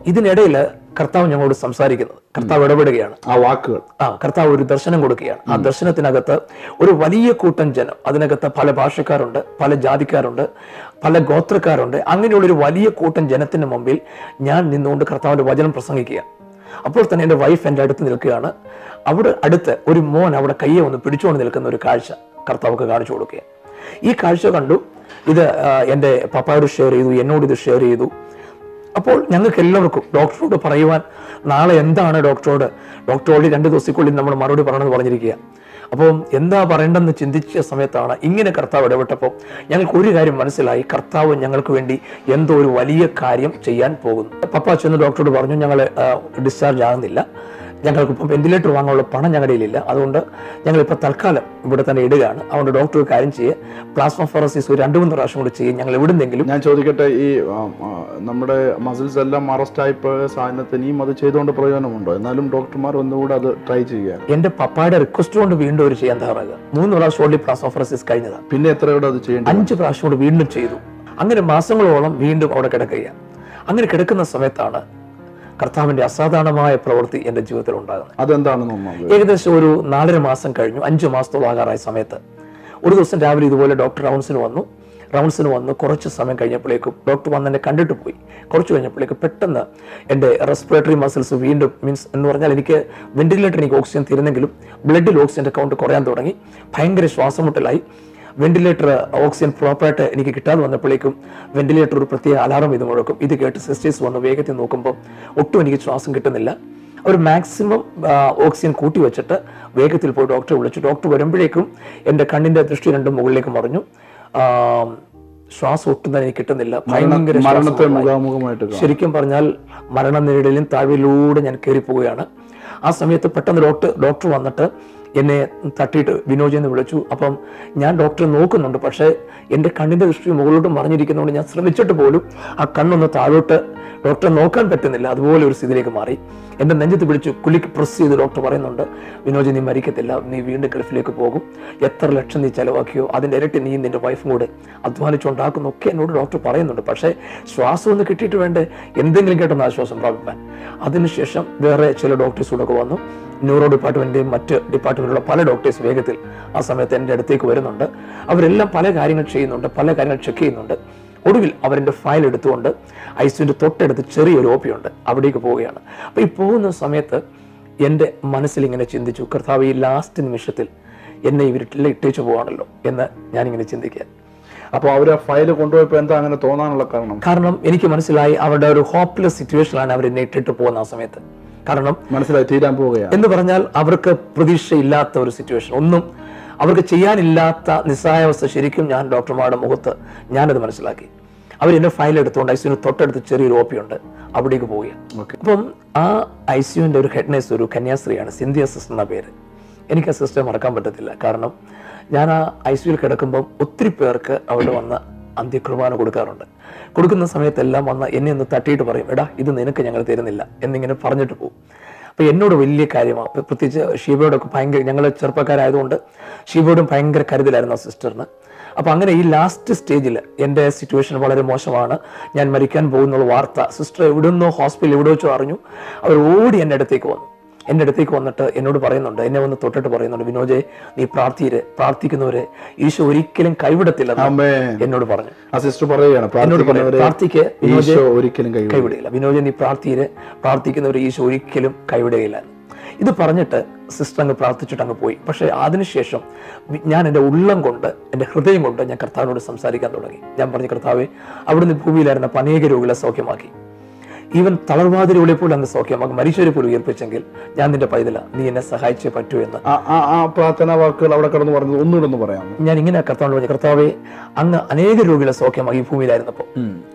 Speaker 2: ഇതിനിടയിൽ കർത്താവ് ഞങ്ങളോട് സംസാരിക്കുന്നത് കർത്താവ് ഇടപെടുകയാണ്
Speaker 1: ആ വാക്കുകൾ
Speaker 2: ആ കർത്താവ് ഒരു ദർശനം കൊടുക്കുകയാണ് ആ ദർശനത്തിനകത്ത് ഒരു വലിയ കൂട്ടം ജനം അതിനകത്ത് പല ഭാഷക്കാരുണ്ട് പല ജാതിക്കാരുണ്ട് പല ഗോത്രക്കാരുണ്ട് അങ്ങനെയുള്ള ഒരു വലിയ കൂട്ടം ജനത്തിന് മുമ്പിൽ ഞാൻ നിന്നുകൊണ്ട് കർത്താവിന്റെ വചനം പ്രസംഗിക്കുക അപ്പോൾ തന്നെ എൻ്റെ വൈഫ് എൻ്റെ അടുത്ത് നിൽക്കുകയാണ് അവിടെ അടുത്ത് ഒരു മോൻ അവിടെ കയ്യെ ഒന്ന് പിടിച്ചുകൊണ്ട് നിൽക്കുന്ന ഒരു കാഴ്ച കർത്താവൊക്കെ കാണിച്ചു കൊടുക്കുക ഈ കാഴ്ച കണ്ടു ഇത് ആ, എൻ്റെ പപ്പായോട് ഷെയർ ചെയ്തു എന്നോട് ഇത് ഷെയർ ചെയ്തു അപ്പോൾ ഞങ്ങൾക്ക് എല്ലാവർക്കും ഡോക്ടറോട് പറയുവാൻ നാളെ എന്താണ് ഡോക്ടറോട് ഡോക്ടറോട് രണ്ട് ദിവസത്തിനുള്ളിൽ നമ്മൾ മറുപടി പറയണമെന്ന് പറഞ്ഞിരിക്കുക അപ്പോൾ എന്താ പറയേണ്ടെന്ന് ചിന്തിച്ച സമയത്താണ് ഇങ്ങനെ കർത്താവ് ഇടപെട്ടപ്പോൾ ഞങ്ങൾക്ക് ഒരു കാര്യം മനസ്സിലായി കർത്താവ് ഞങ്ങൾക്ക് വേണ്ടി എന്തോ ഒരു വലിയ കാര്യം ചെയ്യാൻ പോകുന്നു പപ്പ ചെന്ന് ഡോക്ടറോട് പറഞ്ഞു ഞങ്ങൾ ഡിസ്ചാർജ് ആകുന്നില്ല ഞങ്ങൾക്ക് ഇപ്പം വെന്റിലേറ്റർ വാങ്ങാനുള്ള പണം ഞങ്ങളുടെ കയ്യിലില്ല അതുകൊണ്ട് ഞങ്ങളിപ്പോൾ തൽക്കാലം ഇവിടെ തന്നെ ഇടുകയാണ് അതുകൊണ്ട് ഡോക്ടർ ഒരു കാര്യം ചെയ്യുക പ്ലാസ്മ ഫോറസിസ് ഒരു രണ്ട് മൂന്ന് പ്രാവശ്യം കൂടി ചെയ്യും ഞങ്ങൾ എവിടുന്നെങ്കിലും
Speaker 1: ഞാൻ ചോദിക്കട്ടെ ഈ ആ, ആ, നമ്മുടെ മസിൽസ് എല്ലാം അറസ്റ്റ് ആയിപ്പോയ സാധനത്തിന് ഇനിയും അത് ചെയ്തുകൊണ്ട് പ്രയോജനമുണ്ടോ എന്നാലും ഡോക്ടർമാർ ഒന്നുകൂടെ അത് ട്രൈ ചെയ്യുക
Speaker 2: എന്റെ പപ്പായുടെ റിക്വസ്റ്റ് കൊണ്ട് വീണ്ടും ഒരു ചെയ്യാൻ തയ്യാറാകുക മൂന്ന് പ്രാവശ്യം ഓൺലി പ്ലാസ് ഓഫറസിസ് കഴിഞ്ഞതാണ്
Speaker 1: പിന്നെ എത്രയോടെ അത് ചെയ്യേണ്ടി വരും?
Speaker 2: അഞ്ച് പ്രാവശ്യം കൂടി വീണ്ടും ചെയ്തു അങ്ങനെ മാസങ്ങളോളം വീണ്ടും അവിടെ കിടക്കുകയാണ് അങ്ങനെ കിടക്കുന്ന സമയത്താണ് കർത്താവിന്റെ അസാധാരണമായ പ്രവൃത്തി എന്റെ ജീവിതത്തിൽ ഉണ്ടാകുന്നത്
Speaker 1: അതെന്താണെന്ന് ഒന്നാമത്
Speaker 2: ഏകദേശം ഒരു നാലര മാസം കഴിഞ്ഞു അഞ്ച് മാസത്തോളം ആകാറായ സമയത്ത് ഒരു ദിവസം രാവിലെ ഇതുപോലെ ഡോക്ടർ റൗൺസിന് വന്നു റൗൺസിന് വന്ന് കുറച്ച് സമയം കഴിഞ്ഞപ്പോഴേക്കും ഡോക്ടർ വന്ന് എന്നെ കണ്ടിട്ട് പോയി കുറച്ച് കഴിഞ്ഞപ്പോഴേക്കും പെട്ടെന്ന് എൻ്റെ റെസ്പിറേറ്ററി മസിൽസ് വീണ്ടും മീൻസ് എന്ന് പറഞ്ഞാൽ എനിക്ക് വെന്റിലേറ്റർ എനിക്ക് ഓക്സിജൻ തരുന്നെങ്കിലും ബ്ലഡിൽ ഓക്സിജൻ്റെ കൗണ്ട് കുറയാൻ തുടങ്ങി ഭയങ്കര ശ്വാസമുട്ടലായി വെന്റിലേറ്റർ ഓക്സിജൻ പ്രോപ്പറായിട്ട് എനിക്ക് കിട്ടാതെ വന്നപ്പോഴേക്കും വെന്റിലേറ്റർ ഒരു പ്രത്യേക അലാറം ഇത് മുഴക്കും ഇത് കേട്ട് സിസ്റ്റേഴ്സ് വന്ന് വേഗത്തിൽ നോക്കുമ്പോൾ ഒട്ടും എനിക്ക് ശ്വാസം കിട്ടുന്നില്ല അവർ മാക്സിമം ഓക്സിജൻ കൂട്ടി വെച്ചിട്ട് വേഗത്തിൽ പോയി ഡോക്ടറെ വിളിച്ചു ഡോക്ടർ വരുമ്പോഴേക്കും എൻ്റെ കണ്ണിൻ്റെ ദൃഷ്ടി രണ്ടും മുകളിലേക്ക് മറിഞ്ഞു ആ, ശ്വാസം ഒട്ടും തന്നെ എനിക്ക് കിട്ടുന്നില്ല ഭയങ്കര
Speaker 1: മരണത്തെ
Speaker 2: ശ്വാസമുട്ടലായി.
Speaker 1: മുഖാമുഖമായിട്ട് കാണും.
Speaker 2: ശരിക്കും പറഞ്ഞാൽ മരണനിഴലിലും താഴ്വയിലൂടെ ഞാൻ കയറിപ്പോവുകയാണ് ആ സമയത്ത് പെട്ടെന്ന് ഡോക്ടർ ഡോക്ടർ വന്നിട്ട് എന്നെ തട്ടിയിട്ട് വിനോജ് എന്ന് വിളിച്ചു അപ്പം ഞാൻ ഡോക്ടറെ നോക്കുന്നുണ്ട് പക്ഷേ എൻ്റെ കണ്ണിൻ്റെ ദൃഷ്ടി മുകളിലോട്ട് മറിഞ്ഞിരിക്കുന്നതുകൊണ്ട് ഞാൻ ശ്രമിച്ചിട്ട് പോലും ആ കണ്ണൊന്ന് താഴോട്ട് ഡോക്ടറെ നോക്കാൻ പറ്റുന്നില്ല അതുപോലെ ഒരു സ്ഥിതിയിലേക്ക് മാറി എൻ്റെ നെഞ്ചത്ത് പിടിച്ചു കുലിക്ക് പ്രസ് ചെയ്ത് ഡോക്ടർ പറയുന്നുണ്ട് വിനോജ് നീ മരിക്കത്തില്ല നീ വീണ്ടും ഗൾഫിലേക്ക് പോകും എത്ര ലക്ഷം നീ ചെലവാക്കിയോ അതിൻ്റെ ഇരട്ടി നീ നിന്റെ വൈഫും കൂടെ അധ്വാനിച്ചുണ്ടാക്കുന്നു ഒക്കെ എന്നോട് ഡോക്ടർ പറയുന്നുണ്ട് പക്ഷേ ശ്വാസം ഒന്ന് കിട്ടിയിട്ട് വേണ്ടേ എന്തെങ്കിലും കേട്ടൊന്ന് ആശ്വാസം പ്രാപിപ്പാൻ അതിനുശേഷം വേറെ ചില ഡോക്ടേഴ്സ് കൂടെ ഒക്കെ വന്നു ന്യൂറോ ഡിപ്പാർട്ട്മെന്റിന്റെയും മറ്റ് ഡിപ്പാർട്ട്മെന്റിലുള്ള പല ഡോക്ടേഴ്സ് വേഗത്തിൽ ആ സമയത്ത് എൻ്റെ അടുത്തേക്ക് വരുന്നുണ്ട് അവരെല്ലാം പല കാര്യങ്ങൾ ചെയ്യുന്നുണ്ട് പല കാര്യങ്ങൾ ചെക്ക് ചെയ്യുന്നുണ്ട് ഒടുവിൽ അവരെൻ്റെ ഫയൽ എടുത്തുകൊണ്ട് ഐസിൻ്റെ തൊട്ടടുത്ത് ചെറിയൊരു ഒ പി ഉണ്ട് അവിടേക്ക് പോവുകയാണ് അപ്പോൾ ഈ പോകുന്ന സമയത്ത് എൻ്റെ മനസ്സിൽ ഇങ്ങനെ ചിന്തിച്ചു കർത്താവ് ഈ ലാസ്റ്റ് നിമിഷത്തിൽ എന്നെ ഇവരിട്ടില്ല ഇട്ടേച്ചു പോവാണല്ലോ എന്ന് ഞാനിങ്ങനെ ചിന്തിക്കുക
Speaker 1: അപ്പൊ അവര് ആ ഫയല് കൊണ്ടുപോയപ്പോ എന്താ അങ്ങനെ തോന്നാനുള്ള കാരണം
Speaker 2: കാരണം എനിക്ക് മനസ്സിലായി അവരുടെ ഒരു ഹോപ്പ്ലെസ് സിറ്റുവേഷനിലാണ് അവർ എന്നെ ഇട്ടിട്ട് പോകുന്ന ആ സമയത്ത് കാരണം
Speaker 1: മനസ്സിലായി തീരാൻ പോവുകയാണ്
Speaker 2: എന്ന് പറഞ്ഞാൽ അവർക്ക് പ്രതീക്ഷയില്ലാത്ത ഒരു സിറ്റുവേഷൻ ഒന്നും അവർക്ക് ചെയ്യാനില്ലാത്ത നിസ്സഹായാവസ്ഥ ശരിക്കും ഞാൻ ഡോക്ടർമാരുടെ മുഖത്ത് ഞാനത് മനസ്സിലാക്കി അവർ എന്നെ ഫയൽ എടുത്തുകൊണ്ട് ഐ സിയുന് തൊട്ടടുത്ത് ചെറിയൊരു ഒ പി ഉണ്ട് അവിടേക്ക് പോവുകയാണ്
Speaker 1: ഓക്കെ
Speaker 2: അപ്പം ആ ഐ സിയുവിൻ്റെ ഒരു ഹെഡ് നേഴ്സ് ഒരു കന്യാസ്ത്രീയാണ് സിന്ധിയ സിസ്റ്റർ എന്ന പേര് എനിക്ക് ആ സിസ്റ്റർ മറക്കാൻ പറ്റത്തില്ല കാരണം ഞാൻ ആ ഐ സിയുയിൽ കിടക്കുമ്പം ഒത്തിരി പേർക്ക് അവിടെ വന്ന് അന്ത്യകുർബാന കൊടുക്കാറുണ്ട് കൊടുക്കുന്ന സമയത്തെല്ലാം വന്ന് എന്നെ ഒന്ന് തട്ടിയിട്ട് പറയും എടാ ഇത് നിനക്ക് ഞങ്ങൾ തരുന്നില്ല എന്നിങ്ങനെ പറഞ്ഞിട്ട് പോകും അപ്പോൾ എന്നോട് വലിയ കാര്യമാണ് ഇപ്പൊ പ്രത്യേകിച്ച് ഷീബയോടൊക്കെ ഭയങ്കര ഞങ്ങൾ ചെറുപ്പക്കാരായതുകൊണ്ട് ഷീബയോടും ഭയങ്കര കരുതലായിരുന്നു ആ സിസ്റ്ററിന് അപ്പോൾ അങ്ങനെ ഈ ലാസ്റ്റ് സ്റ്റേജിൽ എൻ്റെ സിറ്റുവേഷൻ വളരെ മോശമാണ് ഞാൻ മരിക്കാൻ പോകുന്നുള്ള വാർത്ത സിസ്റ്റർ എവിടെ നിന്നോ ഹോസ്പിറ്റലിൽ എവിടെ വെച്ചോ അറിഞ്ഞു അവർ ഓടി എൻ്റെ അടുത്തേക്ക് വന്നു എൻ്റെ അടുത്തേക്ക് വന്നിട്ട് എന്നോട് പറയുന്നുണ്ട് എന്നെ വന്ന് തൊട്ടിട്ട് പറയുന്നുണ്ട് വിനോജെ നീ പ്രാർത്ഥിര് പ്രാർത്ഥിക്കുന്നവരെ ഈശോ ഒരിക്കലും കൈവിടത്തില്ല
Speaker 1: അമ്മേ
Speaker 2: എന്നോട് പറഞ്ഞു
Speaker 1: ആ സിസ്റ്റർ പറയുകയാണ്
Speaker 2: എന്നോട് പറയാം
Speaker 1: പ്രാർത്ഥിക്കുന്നവരെ
Speaker 2: പ്രാർത്ഥിക്ക് വിനോജെ
Speaker 1: ഈശോ ഒരിക്കലും കൈ
Speaker 2: കൈവിടുകയില്ല വിനോജ നീ പ്രാർത്ഥിയിര് പ്രാർത്ഥിക്കുന്നവർ ഈശോ ഒരിക്കലും കൈവിടുകയില്ല ഇത് പറഞ്ഞിട്ട് സിസ്റ്റർ അങ്ങ് പ്രാർത്ഥിച്ചിട്ട് അങ്ങ് പോയി പക്ഷേ അതിനുശേഷം വി- ഞാൻ എൻ്റെ ഉള്ളം കൊണ്ട് എൻ്റെ ഹൃദയം കൊണ്ട് ഞാൻ കർത്താവിനോട് സംസാരിക്കാൻ തുടങ്ങി ഞാൻ പറഞ്ഞു കർത്താവെ അവിടുന്ന് ഭൂമിയിലായിരുന്ന അനേക രോഗികളെ സൗഖ്യമാക്കി ഈവൻ തളർവാതി രോഗികളെ പോലും അങ്ങ് സൗഖ്യമാക്കി മരിച്ചവരെ പോലും ഉയർപ്പിച്ചെങ്കിൽ ഞാൻ നിന്റെ പൈതല നീ എന്നെ സഹായിച്ചേ പറ്റൂ എന്ന്
Speaker 1: ആ ആ- ആ പ്രാർത്ഥനാ വാക്കുകൾ അവിടെ കടന്ന് പറഞ്ഞത് ഒന്നുകൂടെ ഒന്ന് പറയാമോ
Speaker 2: ഞാൻ ഇങ്ങനെ കർത്താവിനോട് പറഞ്ഞു കർത്താവെ അങ്ങ് അനേക രോഗികളെ സൗഖ്യമാക്കി ഈ ഭൂമിയിലായിരുന്നപ്പോൾ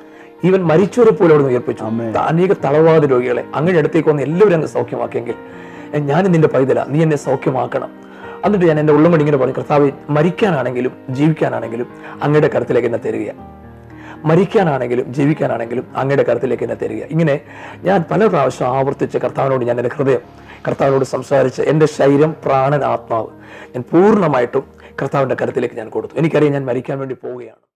Speaker 2: ഈവൻ മരിച്ചവരെ പോലും അവിടെ ഉയർപ്പിച്ചു
Speaker 1: ആമേൻ.
Speaker 2: ത- അനേക തളവാത രോഗികളെ അങ്ങനെ അടുത്തേക്ക് വന്ന് എല്ലാവരും അങ്ങ് സൗഖ്യമാക്കിയെങ്കിൽ ഞാൻ നിന്റെ പൈതല നീ എന്നെ സൗഖ്യമാക്കണം എന്നിട്ട് ഞാൻ എൻ്റെ ഉള്ളം കൊണ്ട് ഇങ്ങനെ പറഞ്ഞു കർത്താവ് മരിക്കാനാണെങ്കിലും ജീവിക്കാനാണെങ്കിലും അങ്ങയുടെ കരത്തിലേക്ക് എന്നെ തരികയാണ് മരിക്കാനാണെങ്കിലും ജീവിക്കാനാണെങ്കിലും അങ്ങയുടെ കരത്തിലേക്ക് എന്നെ തരിക ഇങ്ങനെ ഞാൻ പല പ്രാവശ്യം ആവർത്തിച്ച് കർത്താവിനോട് ഞാൻ എൻ്റെ ഹൃദയം കർത്താവിനോട് സംസാരിച്ച് എൻ്റെ ശരീരം പ്രാണൻ ആത്മാവ് ഞാൻ പൂർണ്ണമായിട്ടും കർത്താവിൻ്റെ കരത്തിലേക്ക് ഞാൻ കൊടുത്തു എനിക്കറിയാം ഞാൻ മരിക്കാൻ വേണ്ടി പോവുകയാണ്